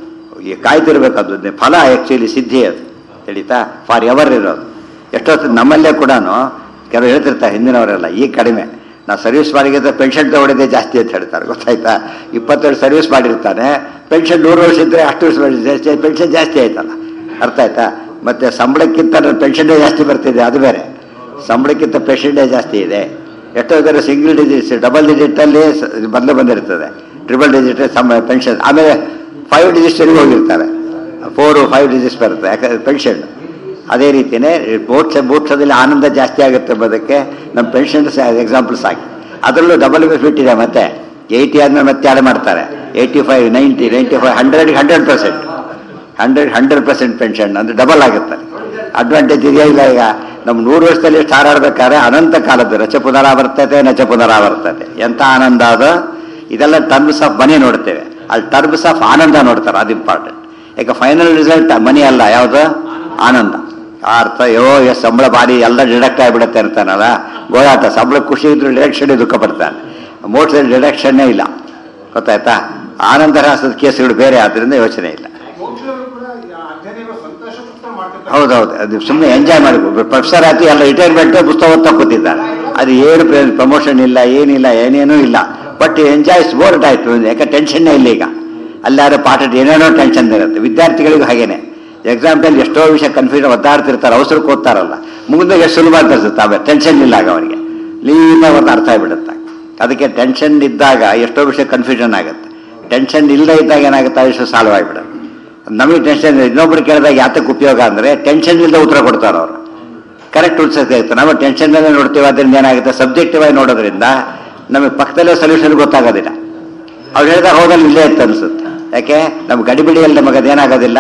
ಈ ಕಾಯ್ತಿರ್ಬೇಕು ಅದು ಫಲ ಆ್ಯಕ್ಚುಲಿ ಸಿದ್ಧಿ ಅದು ತಿಳಿತಾ ಫಾರ್ ಎವರ್ ಇರೋದು ಎಷ್ಟೊತ್ತು ನಮ್ಮಲ್ಲೇ ಕೂಡ ಕೆಲವು ಹೇಳ್ತಿರ್ತಾರೆ ಹಿಂದಿನವರೆಲ್ಲ ಈಗ ಕಡಿಮೆ ನಾವು ಸರ್ವಿಸ್ ಮಾಡಿದ್ರೆ ಪೆನ್ಷನ್ ತಗೊಂಡಿದ್ದೆ ಜಾಸ್ತಿ ಅಂತ ಹೇಳ್ತಾರೆ ಗೊತ್ತಾಯ್ತಾ ಇಪ್ಪತ್ತೆರಡು ಸರ್ವಿಸ್ ಮಾಡಿರ್ತಾನೆ ಪೆನ್ಷನ್ ನೂರು ವರ್ಷ ಇದ್ರೆ ಅಷ್ಟು ವರ್ಷ ಮಾಡಿದ್ರೆ ಜಾಸ್ತಿ ಪೆನ್ಷನ್ ಜಾಸ್ತಿ ಆಯ್ತಲ್ಲ ಅರ್ಥ ಆಯ್ತಾ ಮತ್ತೆ ಸಂಬಳಕ್ಕಿಂತ ಪೆನ್ಷನ್ನೇ ಜಾಸ್ತಿ ಬರ್ತಿದೆ ಅದು ಬೇರೆ ಸಂಬಳಕ್ಕಿಂತ ಪೆನ್ಷನ್ನೇ ಜಾಸ್ತಿ ಇದೆ ಎಷ್ಟೋ ಜನ ಸಿಂಗಲ್ ಡಿಜಿಟ್ಸ್ ಡಬಲ್ ಡಿಜಿಟಲ್ಲಿ ಮೊದಲು ಬಂದಿರ್ತದೆ ಟ್ರಿಬಲ್ ಡಿಜಿಟ್ ಸಮ ಪೆನ್ಷನ್ ಆಮೇಲೆ ಫೈವ್ ಡಿಜಿಟ್ಸ್ವರೆಗೂ ಹೋಗಿರ್ತಾರೆ ಫೋರು ಫೈವ್ ಡಿಜಿಟ್ಸ್ ಬರುತ್ತೆ ಯಾಕಂದ್ರೆ ಪೆನ್ಷನ್ ಅದೇ ರೀತಿಯೇ ಮೋಕ್ಷ ಮೋಕ್ಷದಲ್ಲಿ ಆನಂದ ಜಾಸ್ತಿ ಆಗುತ್ತೆ ಎಂಬುದಕ್ಕೆ ನಮ್ಮ ಪೆನ್ಷನ್ಸ್ ಎಕ್ಸಾಂಪಲ್ ಸಾಕಿ ಅದರಲ್ಲೂ ಡಬಲ್ ಬೆನಿಫಿಟ್ ಇದೆ ಮತ್ತೆ ಏಯ್ಟಿ ಆದ್ಮೇಲೆ ಮತ್ತೆ ಆಡ್ ಮಾಡ್ತಾರೆ eighty five ninety ninety five hundred hundred percent hundred hundred percent pension ಅಂದ್ರೆ ಡಬಲ್ ಆಗುತ್ತೆ ಅಡ್ವಾಂಟೇಜ್ ಇದೆಯಾ ಇಲ್ಲ ಈಗ ನಮ್ಮ ನೂರು ವರ್ಷದಲ್ಲಿ ಸ್ಟಾರ್ ಆಡ್ಬೇಕಾದ್ರೆ ಅನಂತ ಕಾಲದ್ದು ರಚ ಪುನರಾವರ್ತತೆ ನಚ ಪುನರಾವರ್ತತೆ ಎಂತ ಆನಂದ ಅದು ಇದೆಲ್ಲ ಟರ್ಮ್ಸ್ ಆಫ್ ಮನಿ ನೋಡ್ತೇವೆ ಅಲ್ಲಿ ಟರ್ಮ್ಸ್ ಆಫ್ ಆನಂದ ನೋಡ್ತಾರೆ ಅದು ಇಂಪಾರ್ಟೆಂಟ್ ಯಾಕೆ ಫೈನಲ್ ರಿಸಲ್ಟ್ ಮನಿ ಅಲ್ಲ ಯಾವುದು ಆನಂದ ಆ ಅರ್ಥ ಯೋ ಎಸ್ ಸಂಬಳ ಭಾರಿ ಎಲ್ಲ ಡಿಡಕ್ಟ್ ಆಗಿಬಿಡುತ್ತೆ ಅಂತಾನಲ್ಲ ಗೋಳಾಟ ಸಂಬಳ ಖುಷಿ ಇದ್ರು ಡಿಡಕ್ಷನ್ ದುಃಖ ಪಡ್ತಾನೆ ಮೋಟದಲ್ಲಿ ಡಿಡಕ್ಷನ್ನೇ ಇಲ್ಲ ಗೊತ್ತಾಯ್ತಾ ಆನಂದ ರಾಸದ ಕೇಸುಗಳು ಬೇರೆ ಆದ್ರಿಂದ ಯೋಚನೆ ಇಲ್ಲ ಮೋಕ್ಷದಲ್ಲೂ ಕೂಡ ಅಧ್ಯಯನ ಸಂತೋಷಪುತ್ರ ಮಾಡ್ತಿರ್ತಾರೆ ಹೌದೌದು ಅದು ಸುಮ್ಮನೆ ಎಂಜಾಯ್ ಮಾಡಬೇಕು ಪ್ರೊಫೆಸರ್ ಆಯ್ತು ಎಲ್ಲ ರಿಟೈರ್ಮೆಂಟ್ ಪುಸ್ತಕ ಓದ್ತಾ ಕೂತಿದ್ದಾರೆ ಅದು ಏನು ಪ್ರಮೋಷನ್ ಇಲ್ಲ ಏನಿಲ್ಲ ಏನೇನೂ ಇಲ್ಲ ಬಟ್ ಎಂಜಾಯ್ಸ್ ಬೋರ್ಡ್ ಆಯ್ತು ಯಾಕೆ ಟೆನ್ಷನ್ನೇ ಇಲ್ಲ ಈಗ ಅಲ್ಲಾದ್ರೆ ಪಾಠ ಏನೇನೋ ಟೆನ್ಷನ್ ಇರುತ್ತೆ ವಿದ್ಯಾರ್ಥಿಗಳಿಗೂ ಹಾಗೇನೆ ಎಕ್ಸಾಮ್ದಲ್ಲಿ ಎಷ್ಟೋ ವಿಷಯ ಕನ್ಫ್ಯೂಷನ್ ಒದ್ದಾಡ್ತಿರ್ತಾರೆ ಅವಸರಕ್ಕೆ ಓದ್ತಾರಲ್ಲ ಮುಂದೆ ಎಷ್ಟು ಸುಲಭ ಅಂತ ಅನ್ಸುತ್ತೆ ಆಮೇಲೆ ಟೆನ್ಷನ್ ಇಲ್ಲ ಆಗ ಅವರಿಗೆ ಲೀನಾಗಿ ಒಂದು ಅರ್ಥ ಆಗ್ಬಿಡುತ್ತೆ ಅದಕ್ಕೆ ಟೆನ್ಷನ್ ಇದ್ದಾಗ ಎಷ್ಟೋ ವಿಷಯ ಕನ್ಫ್ಯೂಷನ್ ಆಗುತ್ತೆ ಟೆನ್ಷನ್ ಇಲ್ಲದೆ ಇದ್ದಾಗ ಏನಾಗುತ್ತೆ ಆ ವಿಷಯ ಸಾಲ್ವ್ ಆಗಿಬಿಡುತ್ತೆ ನಮಗೆ ಟೆನ್ಷನ್ ಇನ್ನೊಬ್ರು ಕೇಳಿದಾಗ ಯಾತಕ್ಕೆ ಉಪಯೋಗ ಅಂದ್ರೆ ಟೆನ್ಷನ್ ಇಲ್ಲದೆ ಉತ್ತರ ಕೊಡ್ತಾರೆ ಅವರು ಕರೆಕ್ಟ್ ಉತ್ಸಕ್ಕೆ ಇರುತ್ತೆ ನಾವು ಟೆನ್ಷನ್ ಮೇಲೆ ನೋಡ್ತೀವಿ ಅದರಿಂದ ಏನಾಗುತ್ತೆ ಸಬ್ಜೆಕ್ಟಿವ್ ಆಗಿ ನೋಡೋದ್ರಿಂದ ನಮಗೆ ಪಕ್ಕದಲ್ಲೇ ಸೊಲ್ಯೂಷನ್ ಗೊತ್ತಾಗೋದಿಲ್ಲ ಅವ್ರು ಹೇಳಿದಾಗ ಹೋದಲ್ಲಿ ಇಲ್ಲೇ ಇತ್ತು ಅನ್ಸುತ್ತೆ ಯಾಕೆ ನಮ್ಮ ಗಡಿಬಿಡಿಯಲ್ಲಿ ನಮಗೆ ಅದೇನಾಗೋದಿಲ್ಲ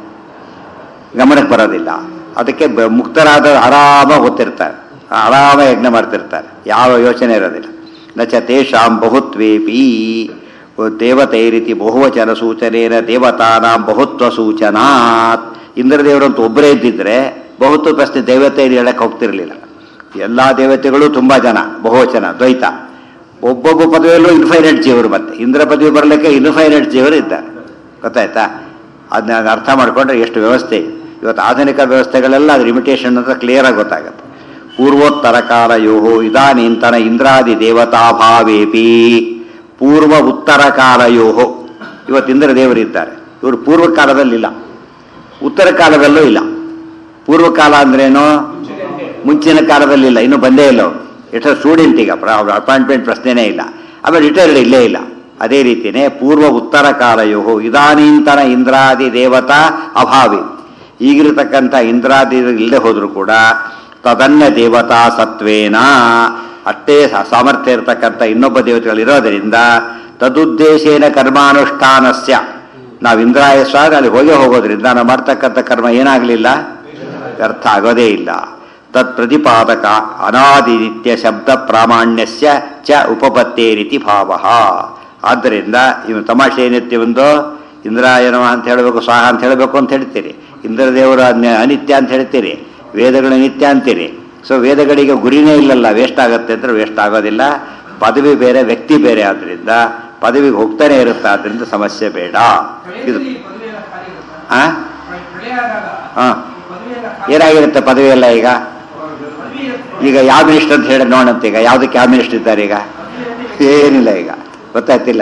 ಗಮನಕ್ಕೆ ಬರೋದಿಲ್ಲ ಅದಕ್ಕೆ ಬ- ಮುಕ್ತರಾದ ಆರಾಮಾಗಿ ಓದ್ತಿರ್ತಾರೆ ಆರಾಮ ಯಜ್ಞ ಮಾಡ್ತಿರ್ತಾರೆ ಯಾವ ಯೋಚನೆ ಇರೋದಿಲ್ಲ ನಚ ತೇಷಾಂ ಬಹುತ್ವೇಪಿ ದೇವತೈರಿತಿ ಬಹುವಚನ ಸೂಚನೇನ ದೇವತಾನಾಂ ಬಹುತ್ವ ಸೂಚನಾತ್ ಇಂದ್ರದೇವರಂತ ಒಬ್ಬರೇ ಇದ್ದಿದ್ರೆ ಬಹುತ್ವ ಪ್ರಶ್ನೆ ದೇವತೆಯರು ಹೇಳಕ್ಕೆ ಹೋಗ್ತಿರ್ಲಿಲ್ಲ ಎಲ್ಲ ದೇವತೆಗಳು ತುಂಬಾ ಜನ ಬಹುವಚನ ದ್ವೈತ ಒಬ್ಬೊಬ್ಬ ಪದವಿಯಲ್ಲೂ ಇನ್ಫೈನೈಟ್ ಜೀವರು ಮತ್ತೆ ಇಂದ್ರ ಪದವಿ ಬರಲಿಕ್ಕೆ ಇನ್ಫೈನೈಟ್ ಜೀವರು ಇದ್ದಾರೆ ಗೊತ್ತಾಯ್ತಾ ಅದನ್ನ ಅರ್ಥ ಮಾಡಿಕೊಂಡ್ರೆ ಎಷ್ಟು ವ್ಯವಸ್ಥೆ ಇದೆ. ಇವತ್ತು ಆಧುನಿಕ ವ್ಯವಸ್ಥೆಗಳೆಲ್ಲ ಅದ್ರ ಇಮಿಟೇಷನ್ ಅಂತ ಕ್ಲಿಯರ್ ಆಗಿ ಗೊತ್ತಾಗುತ್ತೆ ಪೂರ್ವೋತ್ತರ ಕಾಲಯೋಹೋ ಇದಾನೀಂತನ ಇಂದ್ರಾದಿ ದೇವತಾಭಾವೇಪಿ ಪೂರ್ವ ಉತ್ತರ ಕಾಲಯೋಹೋ ಇವತ್ತು ಇಂದ್ರ ದೇವರಿದ್ದಾರೆ ಇವರು ಪೂರ್ವ ಕಾಲದಲ್ಲಿಲ್ಲ ಉತ್ತರ ಕಾಲದಲ್ಲೂ ಇಲ್ಲ ಪೂರ್ವ ಕಾಲ ಅಂದ್ರೇನು ಮುಂಚಿನ ಕಾಲದಲ್ಲಿ ಇಲ್ಲ ಇನ್ನೂ ಬಂದೇ ಇಲ್ಲ ಅವರು ಎಷ್ಟೋ ಸ್ಟೂಡೆಂಟ್ ಈಗ ಅಪಾಯಿಂಟ್ಮೆಂಟ್ ಪ್ರಶ್ನೆನೇ ಇಲ್ಲ ಆಮೇಲೆ ರಿಟೈರ್ಡ್ ಇಲ್ಲೇ ಇಲ್ಲ ಅದೇ ರೀತಿಯೇ ಪೂರ್ವ ಉತ್ತರ ಕಾಲಯೋ ಇದಾನೀಂತನ ಇಂದ್ರಾದಿ ದೇವತಾ ಅಭಾವಿ ಈಗಿರತಕ್ಕಂಥ ಇಂದ್ರಾದಿ ಇಲ್ಲದೆ ಹೋದರೂ ಕೂಡ ತದನ್ಯ ದೇವತಾ ಸತ್ವೇನ ಅಷ್ಟೇ ಸ- ಸಾಮರ್ಥ್ಯ ಇರತಕ್ಕಂಥ ಇನ್ನೊಬ್ಬ ದೇವತೆಗಳು ಇರೋದರಿಂದ ತದುದ್ದೇಶೇನ ಕರ್ಮಾನುಷ್ಠಾನಸ್ಯ ನಾವು ಇಂದ್ರಾಯ ಸ್ವಾದ ಅಲ್ಲಿ ಹೋಗೇ ಹೋಗೋದ್ರಿಂದ ನಾವು ಮಾಡ್ತಕ್ಕಂಥ ಕರ್ಮ ಏನಾಗಲಿಲ್ಲ ವ್ಯರ್ಥ ಆಗೋದೇ ಇಲ್ಲ ತತ್ ಪ್ರತಿಪಾದಕ ಅನಾದಿ ನಿತ್ಯ ಶಬ್ದ ಪ್ರಾಮಾಣ್ಯಸ್ಯ ಚ ಉಪಪತ್ತೇ ರೀತಿ ಭಾವ ಆದ್ದರಿಂದ ಇವನು ತಮಾಷೆ ಏನಿತ್ತು ಒಂದು ಇಂದ್ರಾಯನ ಅಂತ ಹೇಳಬೇಕು ಸ್ವಾಹ ಅಂತ ಹೇಳಬೇಕು ಅಂತ ಹೇಳ್ತೀರಿ ಇಂದ್ರದೇವರ ಅನ್ಯ- ಅನಿತ್ಯ ಅಂತ ಹೇಳ್ತೀರಿ ವೇದಗಳ ನಿತ್ಯ ಅಂತೀರಿ ಸೊ ವೇದಗಳಿಗೆ ಗುರಿನೇ ಇಲ್ಲಲ್ಲ ವೇಸ್ಟ್ ಆಗುತ್ತೆ ಅಂದ್ರೆ ವೇಸ್ಟ್ ಆಗೋದಿಲ್ಲ ಪದವಿ ಬೇರೆ ವ್ಯಕ್ತಿ ಬೇರೆ ಆದ್ರಿಂದ ಪದವಿಗೆ ಹೋಗ್ತಾನೆ ಇರುತ್ತೆ ಆದ್ರಿಂದ ಸಮಸ್ಯೆ ಬೇಡ ಇದು ಪ್ರಳಯದಲ್ಲಿ ಪದವಿ ಎಲ್ಲ ಖಾಲಿ ಇರುತ್ತಾ? ಆ ಪ್ರ- ಪ್ರಳಯ ಆದಾಗ ಹಾ. ಪದವಿ ಎಲ್ಲ ಖಾಲಿ- ಏನಾಗಿರುತ್ತೆ ಪದವಿ ಎಲ್ಲ ಈಗ ಪದವಿ ಇರುತ್ತೆ. ಈಗ ಯಾವ ಮಿನಿಸ್ಟರ್ ಅಂತ ಹೇಳಿ ನೋಡಂತ ಈಗ ಯಾವ್ದಕ್ಕೆ ಯಾವ ಮಿನಿಸ್ಟರ್ ಇದ್ದಾರೆ ಈಗ ಪದವಿ ಇರುತ್ತೆ. ಏನಿಲ್ಲ ಈಗ ಗೊತ್ತಾಯ್ತಿಲ್ಲ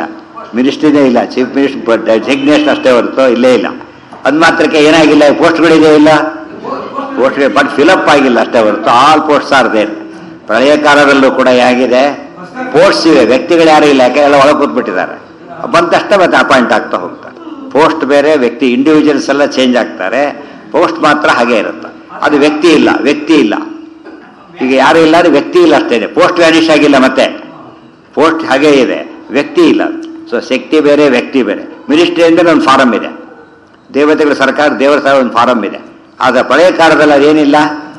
ಮಿನಿಸ್ಟ್ರಿನೇ ಇಲ್ಲ ಚೀಫ್ ಮಿನಿಸ್ಟರ್ ಡೆಸಿಗ್ನೇಷನ್ ಅಷ್ಟೇ ಹೊರತು ಇಲ್ಲೇ ಇಲ್ಲ ಅದು ಮಾತ್ರಕ್ಕೆ ಏನಾಗಿಲ್ಲ ಪೋಸ್ಟ್ಗಳಿದೆ ಇಲ್ಲ ಪೋಸ್ಟ್ ಬಟ್ ಫಿಲಪ್ ಆಗಿಲ್ಲ ಅಷ್ಟೇ ಹೊರತು ಆಲ್ ಪೋಸ್ಟ್ಸ್ ಆರ್ ದೇರ್ ಪ್ರಳಯ ಕಾಲದಲ್ಲೂ ಕೂಡ ಹೇಗಿದೆ ಪೋಸ್ಟ್ಸ್ ಇವೆ ವ್ಯಕ್ತಿಗಳು ಯಾರು ಇಲ್ಲ ಯಾಕೆ ಎಲ್ಲ ಒಳಗೆ ಕೂತ್ಬಿಟ್ಟಿದ್ದಾರೆ ಬಂದಷ್ಟೇ ಮತ್ತೆ ಅಪಾಯಿಂಟ್ ಆಗ್ತಾ ಹೋಗ್ತಾರೆ ಪೋಸ್ಟ್ ಬೇರೆ ವ್ಯಕ್ತಿ ಇಂಡಿವಿಜುವಲ್ಸ್ ಎಲ್ಲ ಚೇಂಜ್ ಆಗ್ತಾರೆ ಪೋಸ್ಟ್ ಮಾತ್ರ ಹಾಗೆ ಇರುತ್ತೆ ಅದು ವ್ಯಕ್ತಿ ಇಲ್ಲ ವ್ಯಕ್ತಿ ಇಲ್ಲ ಈಗ ಯಾರು ಇಲ್ಲ ಅಂದ್ರೆ ವ್ಯಕ್ತಿ ಇಲ್ಲ ಅಷ್ಟೇನೆ ಪೋಸ್ಟ್ ವ್ಯಾನಿಷ್ ಆಗಿಲ್ಲ ಮತ್ತೆ ಪೋಸ್ಟ್ ಹಾಗೇ ಇದೆ ವ್ಯಕ್ತಿ ಇಲ್ಲ ಸೊ ಶಕ್ತಿ ಬೇರೆ ವ್ಯಕ್ತಿ ಬೇರೆ ಮಿನಿಸ್ಟ್ರಿ ಅಂದ್ರೆ ಒಂದು ಫಾರಂ ಇದೆ ದೇವತೆಗಳ ಸರ್ಕಾರ ದೇವರ ಸಹ ಒಂದು ಫಾರಂ ಇದೆ ಆದರೆ ಪಳೆಯ ಕಾಲದಲ್ಲಿ ಅದೇನಿಲ್ಲ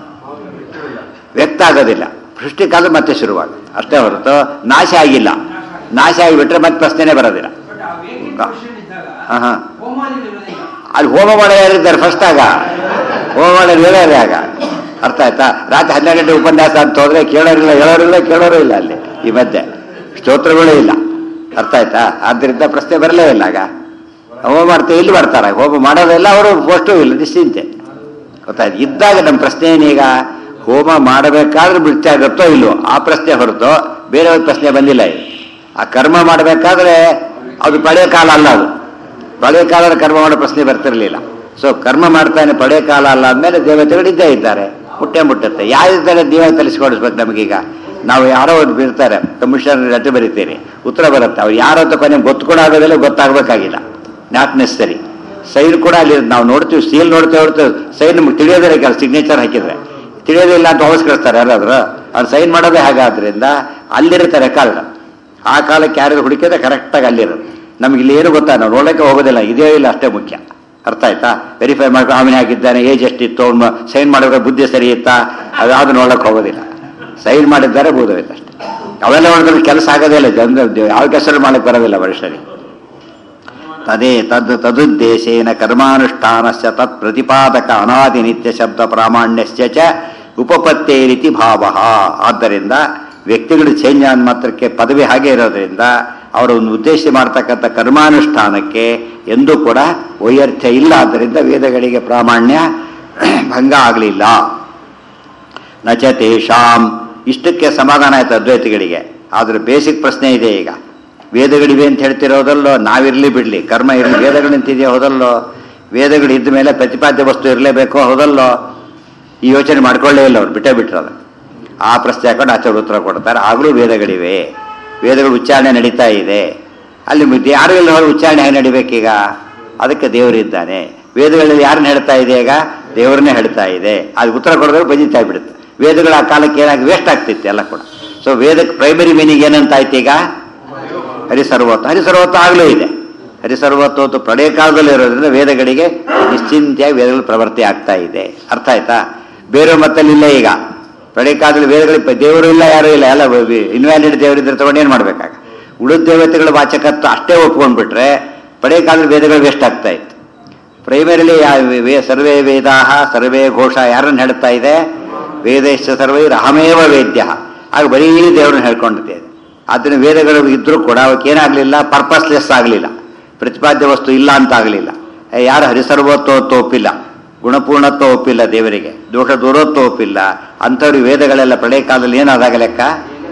ವ್ಯಕ್ತ ಆಗೋದಿಲ್ಲ ಸೃಷ್ಟಿ ಕಾಲ ಮತ್ತೆ ಶುರುವಾಗ ಅಷ್ಟೇ ಹೊರತು ನಾಶ ಆಗಿಲ್ಲ ನಾಶ ಆಗಿಬಿಟ್ರೆ ಮತ್ತೆ ಪ್ರಶ್ನೆನೇ ಬರೋದಿಲ್ಲ ಬಟ್ ಆ ವೇಕಿಂಗ್ ಪೊಸಿಷನ್ ಇದ್ದಾಗ ಹಾ ಹಾ ಹೋಮಾದಿ ಇರೋದಿಲ್ಲ ಅಲ್ಲಿ ಹೋಮ ಮಾಡೋ ಯಾರಿದ್ದಾರೆ ಫಸ್ಟ್ ಆಗ ಹೋಮ ಮಾಡೋರು ಹೇಳೋರು ಆಗ ಅರ್ಥ ಆಯ್ತಾ ರಾತ್ರಿ ಹನ್ನೆರಡು ಗಂಟೆ ಉಪನ್ಯಾಸ ಅಂತ ಹೋದ್ರೆ ಕೇಳೋರಿಲ್ಲ ಹೇಳೋರಿಲ್ಲ ಕೇಳೋರು ಇಲ್ಲ ಅಲ್ಲಿ ಈ ಮಧ್ಯೆ ಸ್ತೋತ್ರಗಳೂ ಇಲ್ಲ ಅರ್ಥ ಆಯ್ತಾ ಆದ್ದರಿಂದ ಪ್ರಶ್ನೆ ಬರಲೇ ಇಲ್ಲ ಆಗ ಹೋಮ ಮಾಡ್ತೇವೆ ಇಲ್ಲಿ ಮಾಡ್ತಾರೆ ಹೋಮ ಮಾಡೋದೆಲ್ಲ ಅವರು ಪೋಸ್ಟು ಇಲ್ಲ ನಿಶ್ಚಿಂತೆ ಗೊತ್ತಾಯ್ತು ಇದ್ದಾಗ ನಮ್ಮ ಪ್ರಶ್ನೆ ಏನೀಗ ಹೋಮ ಮಾಡಬೇಕಾದ್ರೆ ಮೃತ್ಯ ಆಗುತ್ತೋ ಇಲ್ವೋ ಆ ಪ್ರಶ್ನೆ ಹೊರತು ಬೇರೆ ಒಂದು ಪ್ರಶ್ನೆ ಬಂದಿಲ್ಲ ಈಗ ಆ ಕರ್ಮ ಮಾಡಬೇಕಾದ್ರೆ ಅದು ಪಳೆಯ ಕಾಲ ಅಲ್ಲ ಅದು ಪಳೆಯ ಕಾಲದ ಕರ್ಮ ಮಾಡೋ ಪ್ರಶ್ನೆ ಬರ್ತಿರ್ಲಿಲ್ಲ ಸೊ ಕರ್ಮ ಮಾಡ್ತಾನೆ ಪಳೆಯ ಕಾಲ ಅಲ್ಲ ಅಂದಮೇಲೆ ದೇವತೆಗಳು ಇದ್ದೇ ಇದ್ದಾರೆ ಮುಟ್ಟೆ ಮುಟ್ಟುತ್ತೆ ಯಾರಿದ್ದಾರೆ ನೀವೇ ತಲಿಸ್ಕೊಡಿಸ್ಬೇಕು ನಮಗೀಗ ನಾವು ಯಾರೋ ಒಂದು ಬಿಡ್ತಾರೆ ಕಮಿಷನರ್ ಲೆಟರ್ ಬರೀತೀರಿ ಉತ್ತರ ಬರುತ್ತೆ ಅವ್ರು ಯಾರೋ ಅಂತ ಕೊನೆ ಗೊತ್ತುಕೊಡಾಗೋದೆಲ್ಲ ಗೊತ್ತಾಗಬೇಕಾಗಿಲ್ಲ ನಾಟ್ ನೆಸರಿ ಸೈನ್ ಕೂಡ ಅಲ್ಲಿ ನಾವು ನೋಡ್ತೀವಿ ಸೀಲ್ ನೋಡ್ತೇವೆ ಹೊರತು ಸೈನ್ ನಮ್ಗೆ ತಿಳಿಯೋದೇ ಕೆಲಸ ಸಿಗ್ನೇಚರ್ ಹಾಕಿದ್ರೆ ತಿಳಿಯೋದಿಲ್ಲ ಅಂತ ವಾಪಸ್ ಕಳಿಸ್ತಾರೆ ಯಾರಾದ್ರು ಅವ್ರು ಸೈನ್ ಮಾಡೋದೇ ಹಾಗಾದ್ರಿಂದ ಅಲ್ಲಿರುತ್ತೆ ರೆಕಾರ್ಡ್ ಆ ಕಾಲಕ್ಕೆ ಯಾರು ಹುಡುಕಿದ್ರೆ ಕರೆಕ್ಟಾಗಿ ಅಲ್ಲಿರುತ್ತೆ ನಮ್ಗೆ ಇಲ್ಲಿ ಏನು ಗೊತ್ತಾ ನಾವು ನೋಡೋಕ್ಕೆ ಹೋಗೋದಿಲ್ಲ ಇದೇ ಇಲ್ಲ ಅಷ್ಟೇ ಮುಖ್ಯ ಅರ್ಥ ಆಯ್ತಾ ವೆರಿಫೈ ಮಾಡ್ಕೊಂಡು ಆಮೇಲೆ ಹಾಕಿದ್ದಾನೆ ಏಜ್ ಎಷ್ಟಿತ್ತು ಅವ್ನು ಸೈನ್ ಮಾಡಿದ್ರೆ ಬುದ್ಧಿ ಸರಿ ಇತ್ತಾ ಅದಾವುದು ನೋಡಕ್ಕೆ ಹೋಗೋದಿಲ್ಲ ಸೈನ್ ಮಾಡಿದ್ದಾರೆ ಬೋಧವಿಲ್ಲ ಅಷ್ಟೇ ಅವೆಲ್ಲ ನೋಡಿದ್ರೆ ಕೆಲಸ ಆಗೋದೇ ಇಲ್ಲ ಜನ ಯಾವ ಕೆಲಸ ಮಾಡಕ್ಕೆ ಬರೋದಿಲ್ಲ ಮನುಷ್ಯರಿಗೆ ತದೇ ತದ್ ತದುದ್ದೇಶೇನ ಕರ್ಮಾನುಷ್ಠಾನಸ್ಯ ತತ್ ಪ್ರತಿಪಾದಕ ಅನಾದಿ ನಿತ್ಯ ಶಬ್ದ ಪ್ರಾಮಾಣ್ಯಸ್ಯ ಚ ಉಪಪತ್ತೇ ರೀತಿ ಭಾವ ಆದ್ದರಿಂದ ವ್ಯಕ್ತಿಗಳು ಚೇಂಜ್ ಆದ ಮಾತ್ರಕ್ಕೆ ಪದವಿ ಹಾಗೆ ಇರೋದ್ರಿಂದ ಅವರ ಒಂದು ಉದ್ದೇಶ ಮಾಡ್ತಕ್ಕಂಥ ಕರ್ಮಾನುಷ್ಠಾನಕ್ಕೆ ಎಂದೂ ಕೂಡ ವೈಯರ್ಥ್ಯ ಇಲ್ಲ ಆದ್ದರಿಂದ ವೇದಗಳಿಗೆ ಪ್ರಾಮಾಣ್ಯ ಭಂಗ ಆಗಲಿಲ್ಲ ನಚ ತೇಷಾಂ ಇಷ್ಟಕ್ಕೆ ಸಮಾಧಾನ ಆಯ್ತು ಅದ್ವೈತಿಗಳಿಗೆ ಆದ್ರೆ ಬೇಸಿಕ್ ಪ್ರಶ್ನೆ ಇದೆ ಈಗ ವೇದಗಳಿವೆ ಅಂತ ಹೇಳ್ತಿರೋದಲ್ಲೋ ನಾವಿರ್ಲಿ ಬಿಡ್ಲಿ ಕರ್ಮ ಇರಲಿ ವೇದಗಳು ನಿಂತಿದೆಯೋ ಹೌದಲ್ಲೋ ವೇದಗಳು ಇದ್ದ ಮೇಲೆ ಪ್ರತಿಪಾದ್ಯ ವಸ್ತು ಇರಲೇಬೇಕೋ ಹೌದಲ್ಲೋ ಈ ಯೋಚನೆ ಮಾಡ್ಕೊಳ್ಳೇ ಇಲ್ಲ ಅವ್ರು ಬಿಟ್ಟೇ ಬಿಟ್ರಲ್ಲ ಆ ಪ್ರಶ್ನೆ ಹಾಕೊಂಡು ಆಚಾರ್ಯ ಉತ್ತರ ಕೊಡ್ತಾರೆ ಆಗಲೂ ವೇದಗಳಿವೆ ವೇದಗಳು ಉಚ್ಚಾರಣೆ ನಡೀತಾ ಇದೆ ಅಲ್ಲಿ ಮ- ಯಾರು ಇಲ್ಲ ಹೊರ ಉಚ್ಚಾರಣೆ ಹೇಗೆ ನಡಿಬೇಕೀಗ ಅದಕ್ಕೆ ದೇವರಿದ್ದಾನೆ ವೇದಗಳಲ್ಲಿ ಯಾರನ್ನ ಹೇಳ್ತಾ ಇದೆ ಈಗ ದೇವರನ್ನೇ ಹೇಳ್ತಾ ಇದೆ ಅದು ಉತ್ತರ ಕೊಡೋದ್ರೆ ಬಜಿತಾ ಬಿಡುತ್ತೆ ವೇದಗಳ ಆ ಕಾಲಕ್ಕೆ ಏನಾಗಿ ವೇಸ್ಟ್ ಆಗ್ತಿತ್ತು ಎಲ್ಲ ಕೂಡ ಸೊ ವೇದಕ್ಕೆ ಪ್ರೈಮರಿ ಮೀನಿಂಗ್ ಏನಂತ ಆಯ್ತು ಈಗ ಹರಿಸರ್ವತ್ವ ಹರಿಸರ್ವತ್ವ ಆಗಲೂ ಇದೆ ಹರಿಸರ್ವತ್ವ ಪ್ರಳಯ ಕಾಲದಲ್ಲಿ ಇರೋದ್ರಿಂದ ವೇದಗಳಿಗೆ ನಿಶ್ಚಿಂತೆಯಾಗಿ ವೇದಗಳು ಪ್ರವೃತ್ತಿ ಆಗ್ತಾ ಇದೆ ಅರ್ಥ ಆಯ್ತಾ ಬೇರೆ ಮತ್ತಲ್ಲಿ ಇಲ್ಲ ಈಗ ಪ್ರಳಯ ಕಾಲದಲ್ಲಿ ವೇದಗಳಿಗೆ ಪ- ದೇವರು ಇಲ್ಲ ಯಾರು ಇಲ್ಲ ಎಲ್ಲ ಇನ್ವ್ಯಾಲಿಡ್ ದೇವರಿದ್ರೆ ತಗೊಂಡು ಏನು ಮಾಡ್ಬೇಕಾಗ ಉಳಿದ ದೇವತೆಗಳ ವಾಚಕತ್ವ ಅಷ್ಟೇ ಒಪ್ಕೊಂಡ್ಬಿಟ್ರೆ ಪ್ರಳಯ ಕಾಲದಲ್ಲಿ ವೇದಗಳು ವೇಸ್ಟ್ ಆಗ್ತಾ ಇತ್ತು ಪ್ರೈಮರಿಲಿ ವೇ ಸರ್ವೇ ವೇದಾ ಸರ್ವೇ ಘೋಷ ಯಾರನ್ನು ಹೇಳ್ತಾ ಇದೆ ವೇದೇಶ ಸರ್ವೈ ರಹಮೇವ ವೇದ್ಯ ಆಗ ಬರೀ ದೇವ್ರನ್ನ ಹೇಳ್ಕೊಂಡಿದೆ ಅದನ್ನ ವೇದಗಳು ಇದ್ರೂ ಕೂಡ ಅವಕ್ಕೆ ಏನಾಗಲಿಲ್ಲ ಪರ್ಪಸ್ಲೆಸ್ ಆಗಲಿಲ್ಲ ಪ್ರತಿಪಾದ್ಯ ವಸ್ತು ಇಲ್ಲ ಅಂತ ಆಗಲಿಲ್ಲ ಯಾರು ಹರಿಸರ್ವತ್ವ ಒಪ್ಪಿಲ್ಲ ಗುಣಪೂರ್ಣತ್ವ ಒಪ್ಪಿಲ್ಲ ದೇವರಿಗೆ ದೋಷ ದೂರತ್ವ ಒಪ್ಪಿಲ್ಲ ಅಂಥವ್ರಿಗೆ ವೇದಗಳೆಲ್ಲ ಪ್ರಳಯ ಕಾಲದಲ್ಲಿ ಏನಾದಾಗ ಲೆಕ್ಕ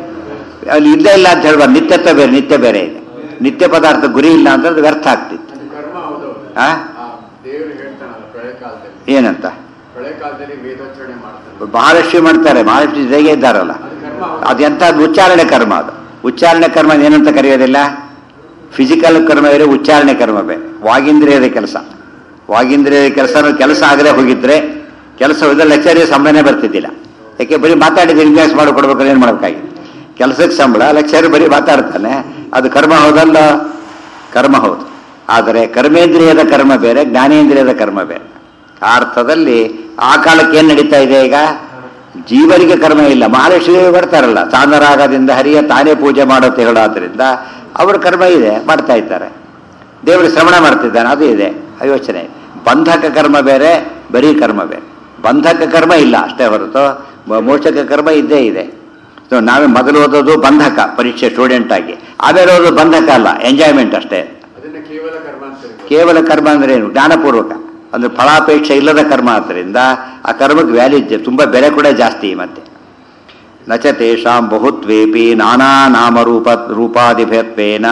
ಅಲ್ಲಿ ಇಲ್ಲೇ ಇಲ್ಲ ಅಂತ ಹೇಳ್ಬಾರ್ದು ನಿತ್ಯತ್ವ ಬೇರೆ ನಿತ್ಯ ಬೇರೆ ಇದೆ ನಿತ್ಯ ಪದಾರ್ಥ ಗುರಿ ಇಲ್ಲ ಅಂದ್ರೆ ಅದು ವ್ಯರ್ಥ ಆಗ್ತಿತ್ತು ಕರ್ಮ ಹೌದು ಆ ಆ ದೇವರು ಹೇಳ್ತಾನಲ್ಲ ಪ್ರಳಯ ಕಾಲದಲ್ಲಿ ಏನಂತ ಪ್ರಳಯ ಕಾಲದಲ್ಲಿ ವೇದೋಚ್ಚರಣೆ ಮಾಡ್ತಾನೆ ಮಹಾಲಕ್ಷ್ಮಿ ಮಾಡ್ತಾರೆ ಮಹಾಲಕ್ಷ್ಮಿ ಜೊತೆಗೆ ಇದ್ದಾರಲ್ಲ ಅದು ಕರ್ಮ ಹೌದು ಅದೆಂತ ಉಚ್ಚಾರಣೆ ಕರ್ಮ ಅದು ಉಚ್ಚಾರಣೆ ಕರ್ಮ ಏನಂತ ಕರೆಯೋದಿಲ್ಲ ಫಿಸಿಕಲ್ ಕರ್ಮ ಬೇರೆ ಉಚ್ಚಾರಣೆ ಕರ್ಮ ಬೇರೆ ವಾಗಿಂದ್ರಿಯದ ಕೆಲಸ ವಾಗಿಂದ್ರಿಯದ ಕೆಲಸ ಕೆಲಸ ಆಗದೆ ಹೋಗಿದ್ರೆ ಕೆಲಸ ಹೋದ್ರೆ ಲೆಕ್ಚರಿಗೆ ಸಂಬಳನೇ ಬರ್ತಿದ್ದಿಲ್ಲ ಯಾಕೆ ಬರೀ ಮಾತಾಡಿದ್ರೆ ಇನ್ವೆಸ್ಟ್ ಮಾಡಿ ಕೊಡ್ಬೇಕಾದ್ರೆ ಏನು ಮಾಡ್ಬೇಕಾಗಿ ಕೆಲಸಕ್ಕೆ ಸಂಬಳ ಲೆಕ್ಚರ್ ಬರೀ ಮಾತಾಡ್ತಾನೆ ಅದು ಕರ್ಮ ಹೌದಲ್ಲ ಕರ್ಮ ಹೌದು ಆದರೆ ಕರ್ಮೇಂದ್ರಿಯದ ಕರ್ಮ ಬೇರೆ ಜ್ಞಾನೇಂದ್ರಿಯದ ಕರ್ಮ ಬೇರೆ ಆ ಅರ್ಥದಲ್ಲಿ ಆ ಕಾಲಕ್ಕೆ ಏನು ನಡೀತಾ ಇದೆ ಈಗ ಜೀವನಿಗೆ ಕರ್ಮ ಇಲ್ಲ ಮಹಾಲಕ್ಷ್ಮಿ ಬರ್ತಾರಲ್ಲ ಚಾಂದರಾಗದಿಂದ ಹರಿಯ ತಾನೇ ಪೂಜೆ ಮಾಡುತ್ತೆ ಹೇಳೋದ್ರಿಂದ ಅವ್ರ ಕರ್ಮ ಇದೆ ಮಾಡ್ತಾ ಇದ್ದಾರೆ ದೇವರು ಶ್ರವಣ ಮಾಡ್ತಿದ್ದಾನೆ ಅದು ಇದೆ ಆ ಯೋಚನೆ ಬಂಧಕ ಕರ್ಮ ಬೇರೆ ಬರೀ ಕರ್ಮ ಬೇರೆ ಬಂಧಕ ಕರ್ಮ ಇಲ್ಲ ಅಷ್ಟೇ ಹೊರತು ಮ- ಮೋಚಕ ಕರ್ಮ ಇದ್ದೇ ಇದೆ ಸೊ ನಾವೇ ಮೊದಲು ಓದೋದು ಬಂಧಕ ಪರೀಕ್ಷೆ ಸ್ಟೂಡೆಂಟ್ ಆಗಿ ಆಮೇಲೆ ಓದೋದು ಬಂಧಕ ಅಲ್ಲ ಎಂಜಾಯ್ಮೆಂಟ್ ಅಷ್ಟೇ ಅದನ್ನ ಕೇವಲ ಕರ್ಮ ಅಂತ ಕರೀತಾರೆ. ಕೇವಲ ಕರ್ಮ ಅಂದ್ರೆ ಏನು ಜ್ಞಾನಪೂರ್ವಕ ಅಂದ್ರೆ ಫಲಾಪೇಕ್ಷೆ ಇಲ್ಲದ ಕರ್ಮ ಆದ್ದರಿಂದ ಆ ಕರ್ಮಕ್ಕೆ ವ್ಯಾಲ್ಯೂ ತುಂಬ ಬೆಲೆ ಕೂಡ ಜಾಸ್ತಿ ಮತ್ತೆ ನಚ ತೇಷಾಂ ಬಹುತ್ವೇಪಿ ನಾನಾ ನಾಮರೂಪ ರೂಪಾದಿಭತ್ವೇನ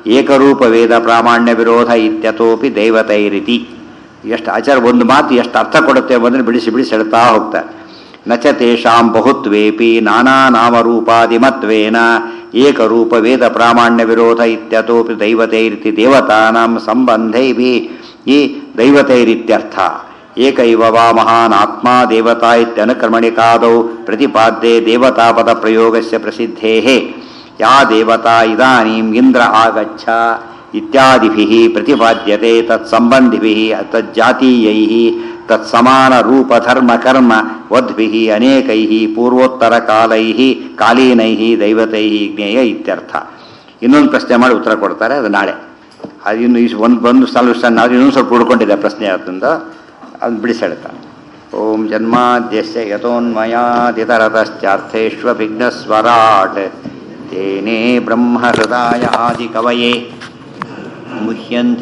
ಏಕರೂಪ ವೇದ ಪ್ರಾಮಾಣ್ಯ ವಿರೋಧ ಇತ್ಯತೋಪಿ ದೈವತೈರಿತಿ ಎಷ್ಟು ಆಚಾರ ಒಂದು ಮಾತು ಎಷ್ಟು ಅರ್ಥ ಕೊಡುತ್ತೆ ಬಂದರೆ ಬಿಡಿಸಿ ಬಿಡಿಸಿ ಹೇಳ್ತಾ ಹೋಗ್ತಾರೆ ನಚ ತೇಷಾಂ ಬಹುತ್ವೇಪಿ ನಾನಾ ನಾಮರೂಪಾದಿಮತ್ವೇನ ಏಕರೂಪ ವೇದ ಪ್ರಾಮಾಣ್ಯ ವಿರೋಧ ಇತ್ಯತೋಪಿ ದೈವತೈರಿತಿ ದೇವತಾನಾಂ ಸಂಬಂಧೈಭಿ ಈ ದೈವತೈರಿತ್ಯರ್ಥ ಏಕೈವ ವಾ ಮಹಾನ್ ಆತ್ಮ ದೇವತಾ ಇತ್ಯನುಕ್ರಮಣಿಕಾದೌ ಪ್ರತಿಪಾದ್ಯೆ ದೇವತಾಪದ ಪ್ರಯೋಗಸ್ಯ ಪ್ರಸಿದ್ಧೇಃ ಯಾ ದೇವತಾ ಇದಾನೀಂ ಇಂದ್ರ ಆಗಚ್ಚ ಇತ್ಯಾದಿಭಿಃ ಪ್ರತಿಪಾದ್ಯತೆ ತತ್ಸಂಬಂಧಿಭಿಃ ತಜ್ಜಾತೀಯೈಃ ತತ್ಸಮಾನರೂಪಧರ್ಮಕರ್ಮ ವದ್ಭಿಃ ಅನೇಕೈಃ ಪೂರ್ವೋತ್ತರಕಾಲೈಃ ಕಾಲೀನೈಃ ದೈವತೈಃ ಜ್ಞೇಯ ಇತ್ಯರ್ಥ ಇನ್ನೊಂದು ಪ್ರಶ್ನೆ ಮಾಡಿ ಉತ್ತರ ಕೊಡ್ತಾರೆ ಅದು ನಾಳೆ ಅದು ಇನ್ನು ಇಷ್ಟು ಒಂದು ಒಂದು ಸೊಲ್ಯೂಷನ್ ಅದು ಇನ್ನೊಂದು ಸ್ವಲ್ಪ ಉಳ್ಕೊಂಡಿದೆ ಪ್ರಶ್ನೆ ಅದರಿಂದ ಅದನ್ನು ಬಿಡಿಸಿ ಹೇಳ್ತಾರೆ ಓಂ ಜನ್ಮಾದ್ಯಸ್ಯ ಯತೋನ್ಮಯಾದಿತರತಶ್ಚಾರ್ಥೇಷ್ವಭಿಘ್ನಸ್ವರಾಟ್ ತೇನೇ ಬ್ರಹ್ಮಹೃದಾಯ ಆದಿಕವಯೇ ಮುಹ್ಯಂತಿ